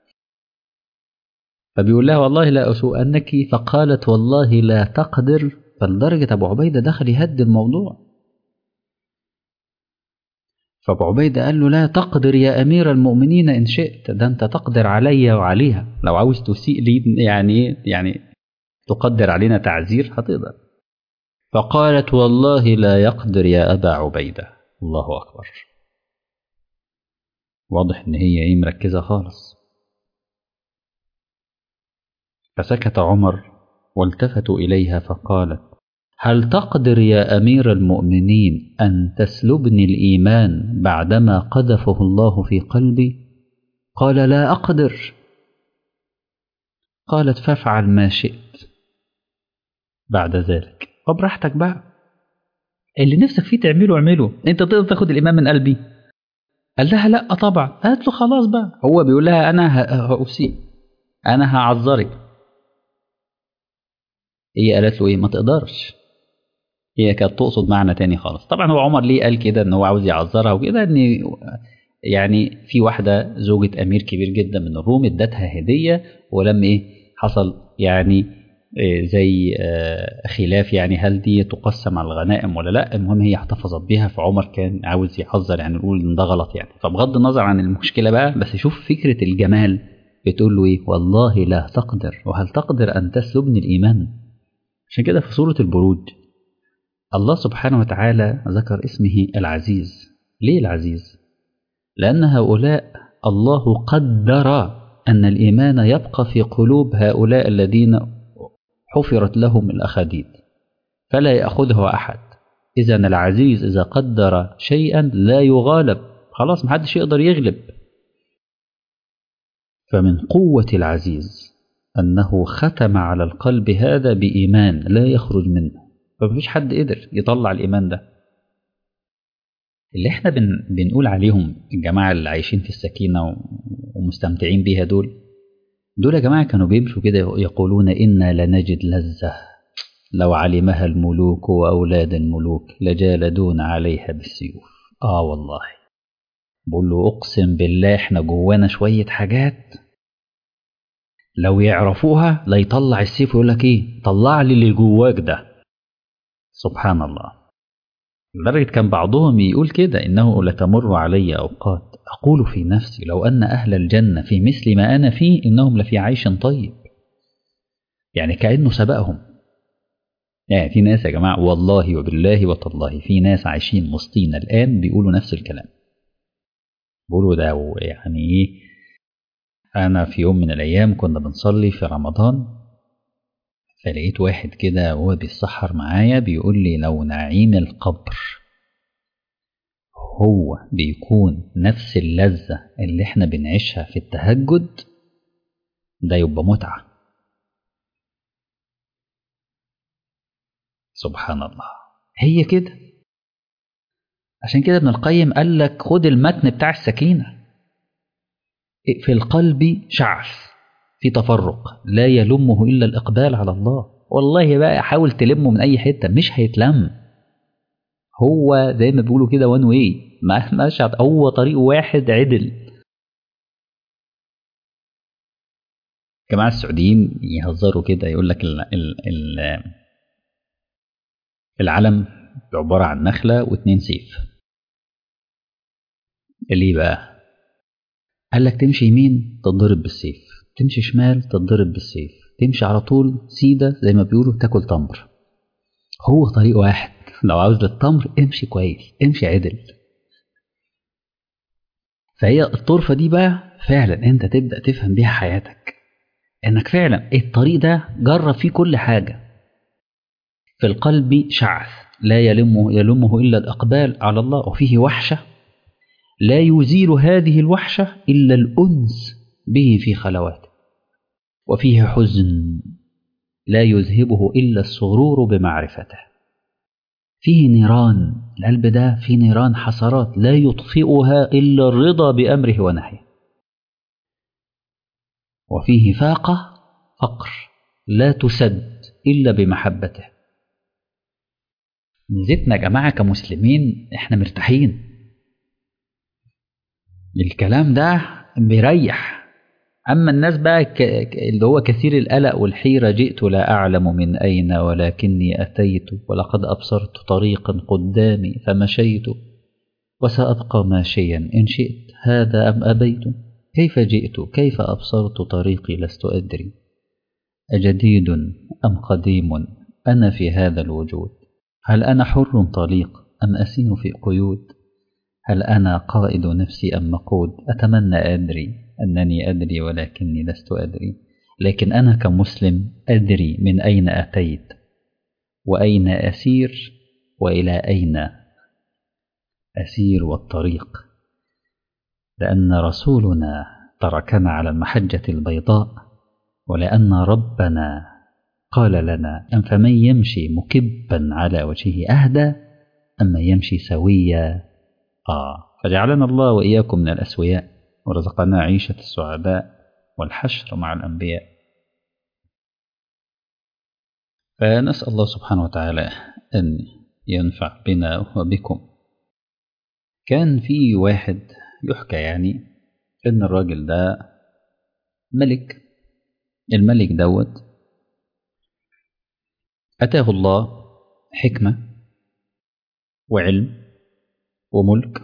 فبيقول لها والله لا أسوءنك فقالت والله لا تقدر فلدرجة أبو عبيدة دخل يهدي الموضوع فأبو عبيدة قال له لا تقدر يا أمير المؤمنين إن شئت ده أنت تقدر علي وعليها لو عاوز تسيء لي يعني يعني تقدر علينا تعزير هتقدر فقالت والله لا يقدر يا أبا عبيدة الله أكبر واضح إن هي إيه مركزة خالص فسكت عمر والتفتوا إليها فقالت هل تقدر يا أمير المؤمنين أن تسلبني الإيمان بعدما قذفه الله في قلبي قال لا أقدر قالت فافعل ما شئت بعد ذلك وبراحتك بقى اللي نفسك فيه تعمله اعمله انت تقدر تاخد الايمان من قلبي قال لها لا طبعا قالت له خلاص بقى هو بيقول لها انا هأسيء انا هعذرك هي قالت له ايه ما تقدرش هي كانت تقصد معنى تاني خالص طبعا هو عمر ليه قال كده ان هو عاوز يعذرها وكده ان يعني في واحده زوجة امير كبير جدا من الروم ادتها هديه ولما ايه حصل يعني زي خلاف يعني هل دي تقسم على الغنائم ولا لا المهم هي احتفظت بيها فعمر كان عاوز يحذر يعني يقول ان ده غلط يعني فبغض النظر عن المشكله بقى بس شوف فكره الجمال بتقول له ايه والله لا تقدر وهل تقدر ان تسلبني الايمان عشان كده في سوره البروج الله سبحانه وتعالى ذكر اسمه العزيز ليه العزيز لان هؤلاء الله قدر ان الايمان يبقى في قلوب هؤلاء الذين حفرت لهم الأخاديد فلا يأخذه أحد إذا العزيز إذا قدر شيئا لا يغالب خلاص محدش يقدر يغلب فمن قوة العزيز أنه ختم على القلب هذا بإيمان لا يخرج منه فمفيش حد قدر يطلع الإيمان ده اللي احنا بن بنقول عليهم الجماعة اللي عايشين في السكينة ومستمتعين بيها دول دول يا جماعة كانوا بيمشوا كده يقولون إنا لنجد لذة لو علمها الملوك وأولاد الملوك لجالدون عليها بالسيوف آه والله بقول له أقسم بالله إحنا جوانا شوية حاجات لو يعرفوها لا يطلع السيف ويقول لك إيه طلع لي اللي جواك ده سبحان الله لدرجة كان بعضهم يقول كده إنه لتمر علي أوقات أقول في نفسي لو أن أهل الجنة في مثل ما أنا فيه إنهم لفي عيش طيب يعني كأنه سبقهم يعني في ناس يا جماعة والله وبالله وتالله في ناس عايشين وسطينا الآن بيقولوا نفس الكلام بيقولوا ده يعني إيه أنا في يوم من الأيام كنا بنصلي في رمضان فلقيت واحد كده وهو بيتسحر معايا بيقول لي لو نعيم القبر هو بيكون نفس اللذة اللي احنا بنعيشها في التهجد ده يبقى متعة سبحان الله هي كده عشان كده ابن القيم قال لك خد المتن بتاع السكينة في القلب شعث في تفرق لا يلمه إلا الإقبال على الله والله بقى حاول تلمه من أي حتة مش هيتلم هو زي ما بيقولوا كده وان واي مش هو طريق واحد عدل الجماعة السعوديين يهزروا كده يقول لك ال ال ال العلم عبارة عن نخلة واتنين سيف ليه بقى؟ قال لك تمشي يمين تتضرب بالسيف تمشي شمال تتضرب بالسيف تمشي على طول سيدة زي ما بيقولوا تاكل تمر هو طريق واحد لو عاوز للتمر امشي كويس امشي عدل فهي الطرفة دي بقى فعلا انت تبدأ تفهم بيها حياتك انك فعلا الطريق ده جرب فيه كل حاجة في القلب شعث لا يلمه يلمه إلا الإقبال على الله وفيه وحشة لا يزيل هذه الوحشة إلا الأنس به في خلواته وفيه حزن لا يذهبه إلا السرور بمعرفته فيه نيران القلب ده فيه نيران حسرات لا يطفئها إلا الرضا بأمره ونهيه وفيه فاقة فقر لا تسد إلا بمحبته ميزتنا يا جماعة كمسلمين احنا مرتاحين الكلام ده بيريح أما الناس بقى ك... اللي هو كثير القلق والحيرة جئت لا أعلم من أين ولكني أتيت ولقد أبصرت طريقا قدامي فمشيت وسأبقى ماشيا إن شئت هذا أم أبيت كيف جئت كيف أبصرت طريقي لست أدري أجديد أم قديم أنا في هذا الوجود هل أنا حر طليق أم أسير في قيود هل أنا قائد نفسي أم مقود أتمنى أدري أنني أدري ولكني لست أدري لكن أنا كمسلم أدري من أين أتيت وأين أسير وإلى أين أسير والطريق لأن رسولنا تركنا على المحجة البيضاء ولأن ربنا قال لنا أم فمن يمشي مكبا على وجهه أهدى أما يمشي سويا آه فجعلنا الله وإياكم من الأسوياء ورزقنا عيشة السعداء والحشر مع الأنبياء فنسأل الله سبحانه وتعالى أن ينفع بنا وبكم كان في واحد يحكى يعني إن الراجل ده ملك الملك دوت أتاه الله حكمة وعلم وملك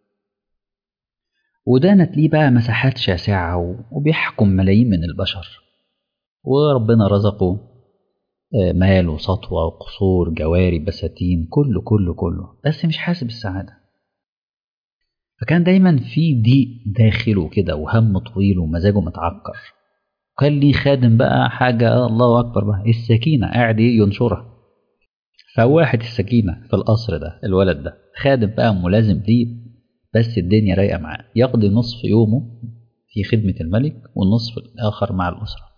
ودانت ليه بقى مساحات شاسعة وبيحكم ملايين من البشر وربنا رزقه مال وسطوة وقصور جواري بساتين كله كله كله بس مش حاسس بالسعادة فكان دايما في ضيق داخله كده وهم طويل ومزاجه متعكر وكان ليه خادم بقى حاجة الله أكبر بقى السكينة قاعد ينشرها فواحد السكينة في القصر ده الولد ده خادم بقى ملازم ليه بس الدنيا رايقة معاه يقضي نصف يومه في خدمة الملك والنصف الآخر مع الأسرة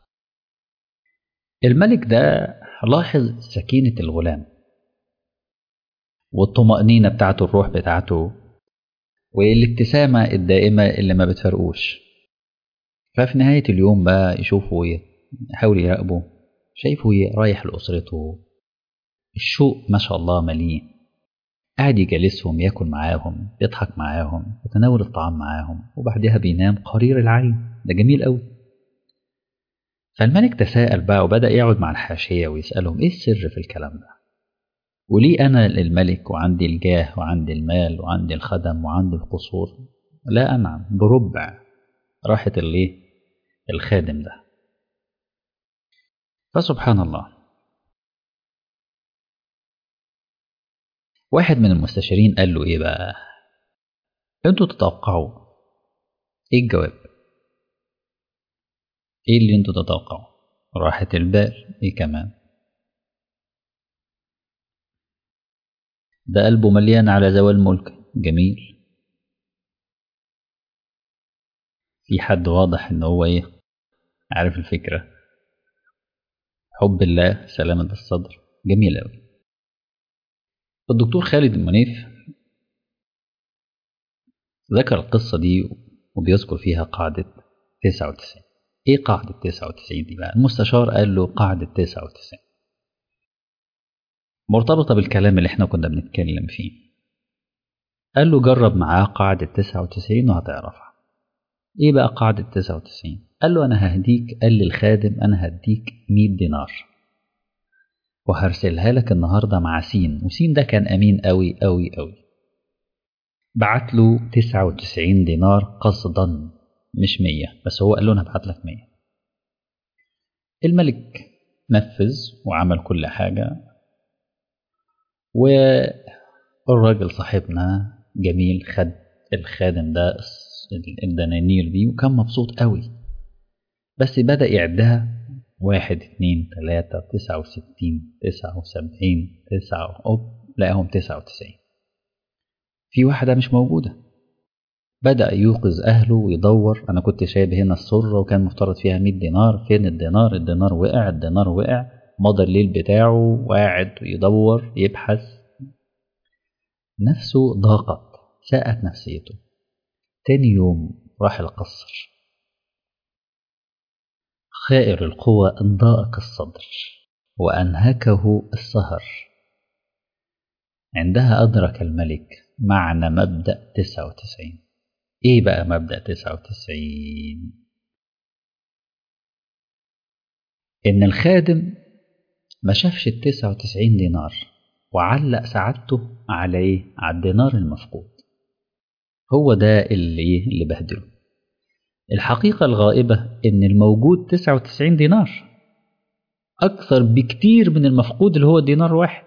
الملك ده لاحظ سكينة الغلام والطمأنينة بتاعته الروح بتاعته والابتسامة الدائمة اللي ما بتفرقوش ففي نهاية اليوم بقى يشوفه يحاول يراقبه شايفه رايح لأسرته الشوق ما شاء الله مليء قاعد يجالسهم ياكل معاهم يضحك معاهم يتناول الطعام معاهم وبعدها بينام قرير العين ده جميل قوي فالملك تساءل بقى وبدأ يقعد مع الحاشية ويسألهم ايه السر في الكلام ده وليه أنا الملك وعندي الجاه وعندي المال وعندي الخدم وعندي القصور لا أنعم بربع راحة الايه الخادم ده فسبحان الله واحد من المستشارين قال له ايه بقى انتوا تتوقعوا ايه الجواب ايه اللي انتوا تتوقعوا راحة البال ايه كمان ده قلبه مليان على زوال ملك جميل في حد واضح ان هو ايه عارف الفكرة حب الله سلامة الصدر جميل أوي الدكتور خالد المنيف ذكر القصة دي وبيذكر فيها قاعدة 99 ايه قاعدة 99 دي بقى المستشار قال له قاعدة 99 مرتبطة بالكلام اللي احنا كنا بنتكلم فيه قال له جرب معاه قاعدة 99 وهتعرفها ايه بقى قاعدة 99 قال له انا ههديك قال للخادم انا هديك 100 دينار وهرسلها لك النهارده مع سين وسين ده كان امين قوي قوي قوي بعت له 99 دينار قصدا مش 100 بس هو قال له انا هبعت لك 100 الملك نفذ وعمل كل حاجة والراجل صاحبنا جميل خد الخادم ده الدنانير دي وكان مبسوط قوي بس بدأ يعدها واحد اتنين تلاتة تسعة وستين تسعة وسبعين تسعة أوب لقاهم تسعة وتسعين في واحدة مش موجودة بدأ يوقظ أهله ويدور أنا كنت سايب هنا السرة وكان مفترض فيها 100 دينار فين الدينار الدينار وقع الدينار وقع مضى الليل بتاعه وقاعد يدور يبحث نفسه ضاقت ساءت نفسيته تاني يوم راح القصر خائر القوى انضاءق الصدر وأنهكه السهر عندها أدرك الملك معنى مبدأ 99 إيه بقى مبدأ 99 إن الخادم ما شافش ال 99 دينار وعلق سعادته على إيه؟ على الدينار المفقود هو ده اللي اللي بهدله الحقيقة الغائبة إن الموجود 99 دينار أكثر بكتير من المفقود اللي هو دينار واحد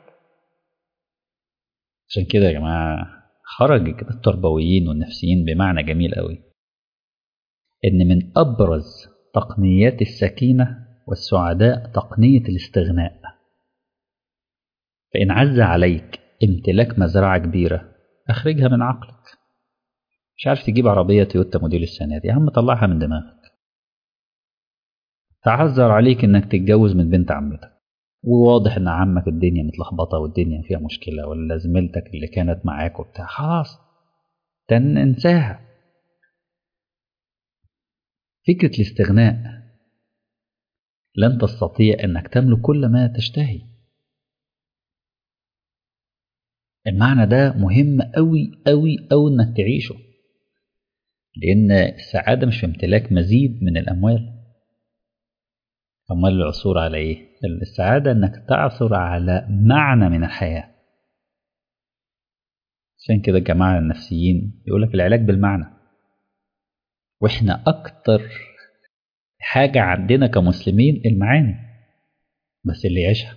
عشان كده يا جماعة خرج كده التربويين والنفسيين بمعنى جميل قوي إن من أبرز تقنيات السكينة والسعداء تقنية الاستغناء فإن عز عليك امتلاك مزرعة كبيرة أخرجها من عقلك مش عارف تجيب عربية تويوتا موديل السنة دي يا عم طلعها من دماغك تعذر عليك انك تتجوز من بنت عمتك وواضح ان عمك الدنيا متلخبطة والدنيا فيها مشكلة ولا زميلتك اللي كانت معاك وبتاع خلاص تن انساها فكرة الاستغناء لن تستطيع انك تملك كل ما تشتهي المعنى ده مهم قوي قوي قوي انك تعيشه لأن السعادة مش في امتلاك مزيد من الأموال أموال العثور على إيه؟ السعادة إنك تعثر على معنى من الحياة عشان كده الجماعة النفسيين يقول لك العلاج بالمعنى وإحنا أكتر حاجة عندنا كمسلمين المعاني بس اللي يعيشها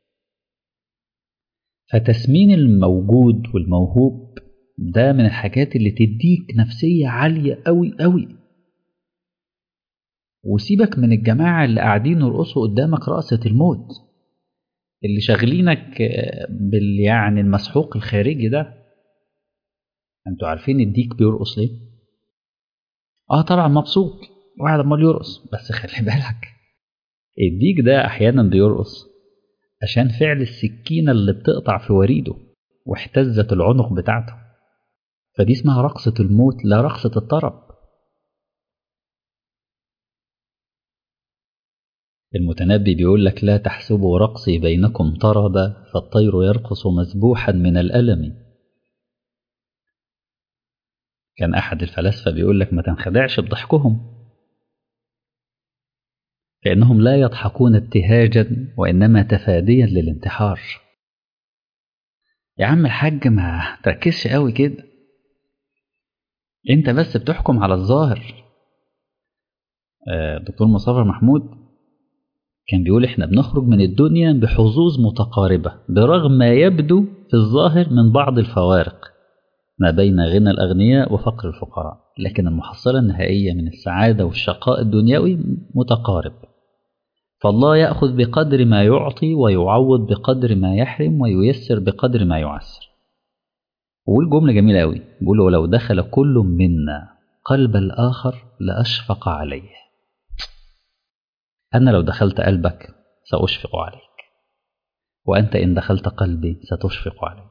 فتسمين الموجود والموهوب ده من الحاجات اللي تديك نفسية عالية قوي قوي وسيبك من الجماعة اللي قاعدين يرقصوا قدامك رقصة الموت اللي شاغلينك بال يعني المسحوق الخارجي ده انتوا عارفين الديك بيرقص ليه؟ اه طبعا مبسوط واحد عمال يرقص بس خلي بالك الديك ده احيانا بيرقص عشان فعل السكينة اللي بتقطع في وريده واحتزت العنق بتاعته فدي اسمها رقصة الموت لا رقصة الطرب المتنبي بيقول لك لا تحسبوا رقصي بينكم طربا فالطير يرقص مسبوحا من الألم كان أحد الفلاسفة بيقول لك ما تنخدعش بضحكهم فإنهم لا يضحكون ابتهاجا وإنما تفاديا للانتحار يا عم الحاج ما تركزش قوي كده انت بس بتحكم على الظاهر دكتور مصطفى محمود كان بيقول احنا بنخرج من الدنيا بحظوظ متقاربة برغم ما يبدو في الظاهر من بعض الفوارق ما بين غنى الأغنياء وفقر الفقراء لكن المحصلة النهائية من السعادة والشقاء الدنيوي متقارب فالله يأخذ بقدر ما يعطي ويعوض بقدر ما يحرم وييسر بقدر ما يعسر وقول جملة جميلة أوي بيقول ولو دخل كل منا قلب الآخر لأشفق عليه أنا لو دخلت قلبك سأشفق عليك وأنت إن دخلت قلبي ستشفق علي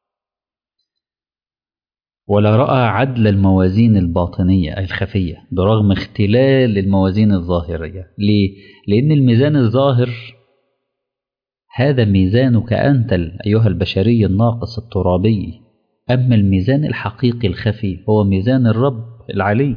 ولا رأى عدل الموازين الباطنية أي الخفية برغم اختلال الموازين الظاهرية ليه؟ لأن الميزان الظاهر هذا ميزانك أنت أيها البشري الناقص الترابي أما الميزان الحقيقي الخفي هو ميزان الرب العلي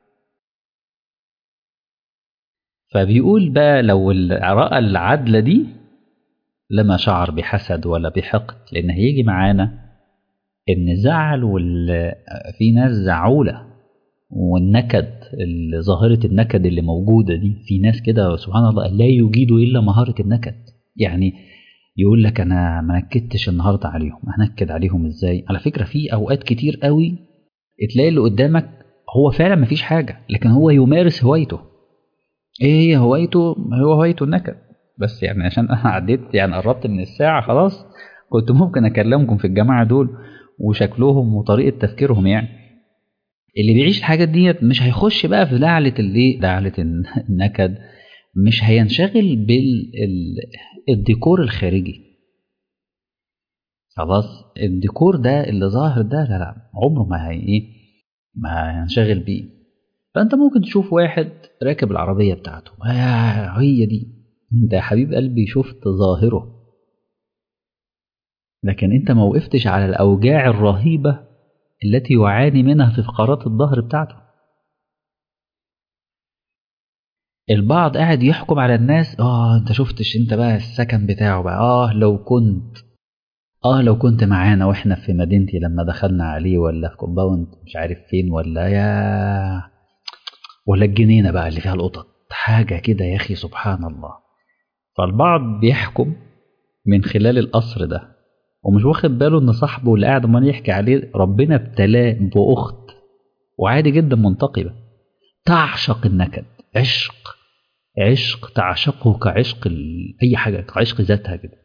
فبيقول بقى لو رأى العدلة دي لما شعر بحسد ولا بحقد لأن هيجي معانا إن زعل وال... في ناس زعولة والنكد ظاهرة النكد اللي موجودة دي في ناس كده سبحان الله لا يجيد إلا مهارة النكد يعني يقول لك أنا ما نكدتش النهاردة عليهم هنكد عليهم إزاي على فكرة في أوقات كتير قوي تلاقي اللي قدامك هو فعلا ما فيش حاجة لكن هو يمارس هوايته ايه هي هوايته هو هوايته النكد بس يعني عشان انا عديت يعني قربت من الساعة خلاص كنت ممكن اكلمكم في الجماعة دول وشكلهم وطريقة تفكيرهم يعني اللي بيعيش الحاجات ديت مش هيخش بقى في دعلة الايه دعلة النكد مش هينشغل بالديكور الخارجي خلاص الديكور ده اللي ظاهر ده لا لا عمره ما هي ايه ما هنشغل بيه فانت ممكن تشوف واحد راكب العربيه بتاعته آه هي دي انت يا حبيب قلبي شفت ظاهره لكن انت ما وقفتش على الاوجاع الرهيبه التي يعاني منها في فقرات الظهر بتاعته البعض قاعد يحكم على الناس اه انت شفتش انت بقى السكن بتاعه بقى اه لو كنت اه لو كنت معانا واحنا في مدينتي لما دخلنا عليه ولا في كومباوند مش عارف فين ولا يا ولا الجنينه بقى اللي فيها القطط حاجه كده يا اخي سبحان الله فالبعض بيحكم من خلال القصر ده ومش واخد باله ان صاحبه اللي قاعد امال يحكي عليه ربنا ابتلاه باخت وعادي جدا منتقبه تعشق النكد عشق عشق تعشقه كعشق ال... اي حاجه كعشق ذاتها كده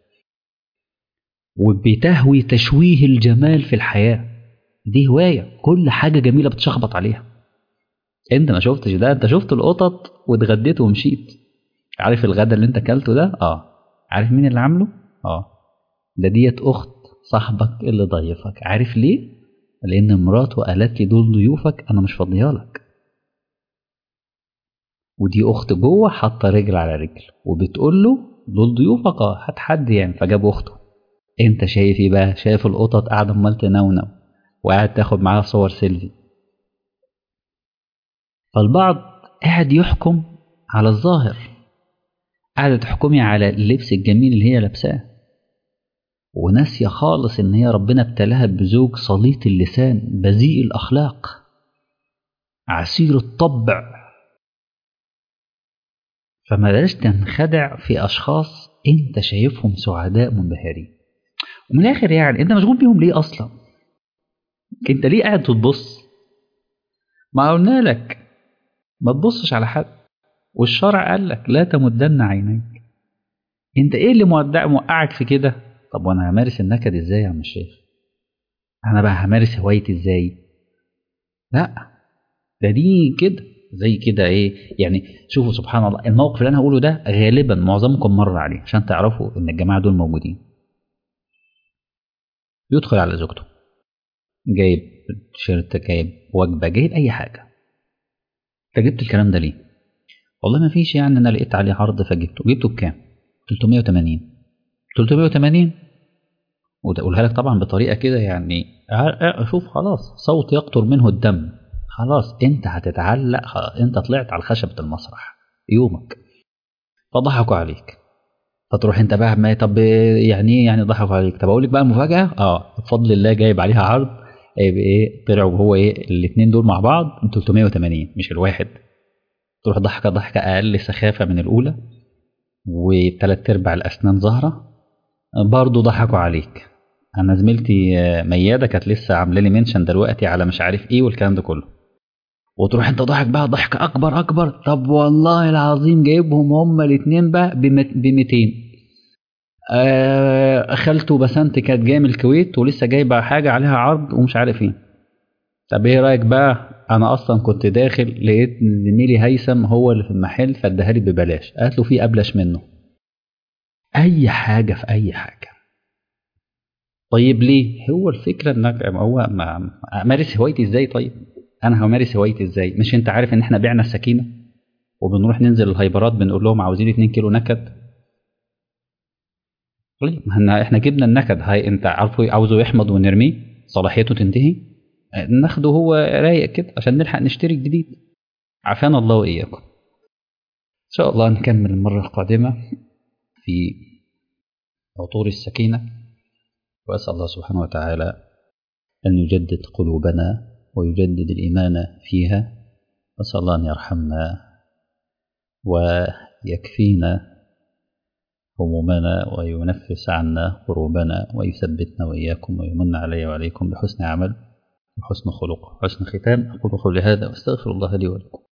وبتهوي تشويه الجمال في الحياه دي هوايه كل حاجه جميله بتشخبط عليها انت ما شفتش ده انت شفت القطط واتغديت ومشيت عارف الغدا اللي انت اكلته ده اه عارف مين اللي عامله اه ده ديت اخت صاحبك اللي ضيفك عارف ليه لان مراته قالت لي دول ضيوفك انا مش فاضيالك ودي اخت جوه حاطه رجل على رجل وبتقول له دول ضيوفك اه هات حد يعني فجاب اخته انت شايف ايه بقى شايف القطط قاعده امال تنونو وقاعد تاخد معاها صور سيلفي فالبعض قاعد يحكم على الظاهر قاعدة تحكمي على اللبس الجميل اللي هي لابساه وناسية خالص إن هي ربنا ابتلاها بزوج سليط اللسان بذيء الأخلاق عسير الطبع فما بلاش تنخدع في أشخاص أنت شايفهم سعداء منبهرين ومن الآخر يعني أنت مشغول بيهم ليه أصلا؟ أنت ليه قاعد تبص؟ ما قلنا لك ما تبصش على حد والشرع قال لك لا تمدن عينيك انت ايه اللي مودع موقعك في كده طب وانا همارس النكد ازاي يا عم الشيخ انا بقى همارس هوايتي ازاي لا ده دي كده زي كده ايه يعني شوفوا سبحان الله الموقف اللي انا هقوله ده غالبا معظمكم مر عليه عشان تعرفوا ان الجماعه دول موجودين يدخل على زوجته جايب تيشيرت جايب وجبه جايب اي حاجه انت جبت الكلام ده ليه والله ما فيش يعني انا لقيت عليه عرض فجبته جبته بكام 380 380 وتقولها لك طبعا بطريقه كده يعني شوف خلاص صوت يقطر منه الدم خلاص انت هتتعلق انت طلعت على خشبه المسرح يومك فضحكوا عليك فتروح انت بقى ما طب يعني ايه يعني ضحكوا عليك طب اقول لك بقى المفاجاه اه بفضل الله جايب عليها عرض ايه طلعوا هو ايه الاثنين دول مع بعض 380 مش الواحد تروح ضحكة ضحكة أقل سخافة من الأولى وتلات أرباع الأسنان ظاهرة برضه ضحكوا عليك أنا زميلتي ميادة كانت لسه عاملة لي منشن دلوقتي على مش عارف إيه والكلام ده كله وتروح أنت ضحك بقى ضحكة أكبر أكبر طب والله العظيم جايبهم هما الاتنين بقى ب 200 آه خالته بسنت كانت جايه من الكويت ولسه جايبه حاجه عليها عرض ومش عارف ايه طب ايه رايك بقى انا اصلا كنت داخل لقيت زميلي هيثم هو اللي في المحل فاداها لي ببلاش قالت له في ابلش منه اي حاجه في اي حاجه طيب ليه هو الفكره انك هو ما امارس هوايتي ازاي طيب انا همارس هوايتي ازاي مش انت عارف ان احنا بعنا السكينه وبنروح ننزل الهايبرات بنقول لهم عاوزين 2 كيلو نكد طيب احنا جبنا النكد هاي انت عارفه عاوزه يحمض ونرميه صلاحيته تنتهي ناخده هو رايق كده عشان نلحق نشتري الجديد عافانا الله وإياكم إن شاء الله نكمل المرة القادمة في عطور السكينة وأسأل الله سبحانه وتعالى أن يجدد قلوبنا ويجدد الإيمان فيها وأسأل الله أن يرحمنا ويكفينا همومنا وينفس عنا كروبنا ويثبتنا وإياكم ويمن علي وعليكم بحسن عمل وحسن خلق وحسن ختام أقول قولي هذا وأستغفر الله لي ولكم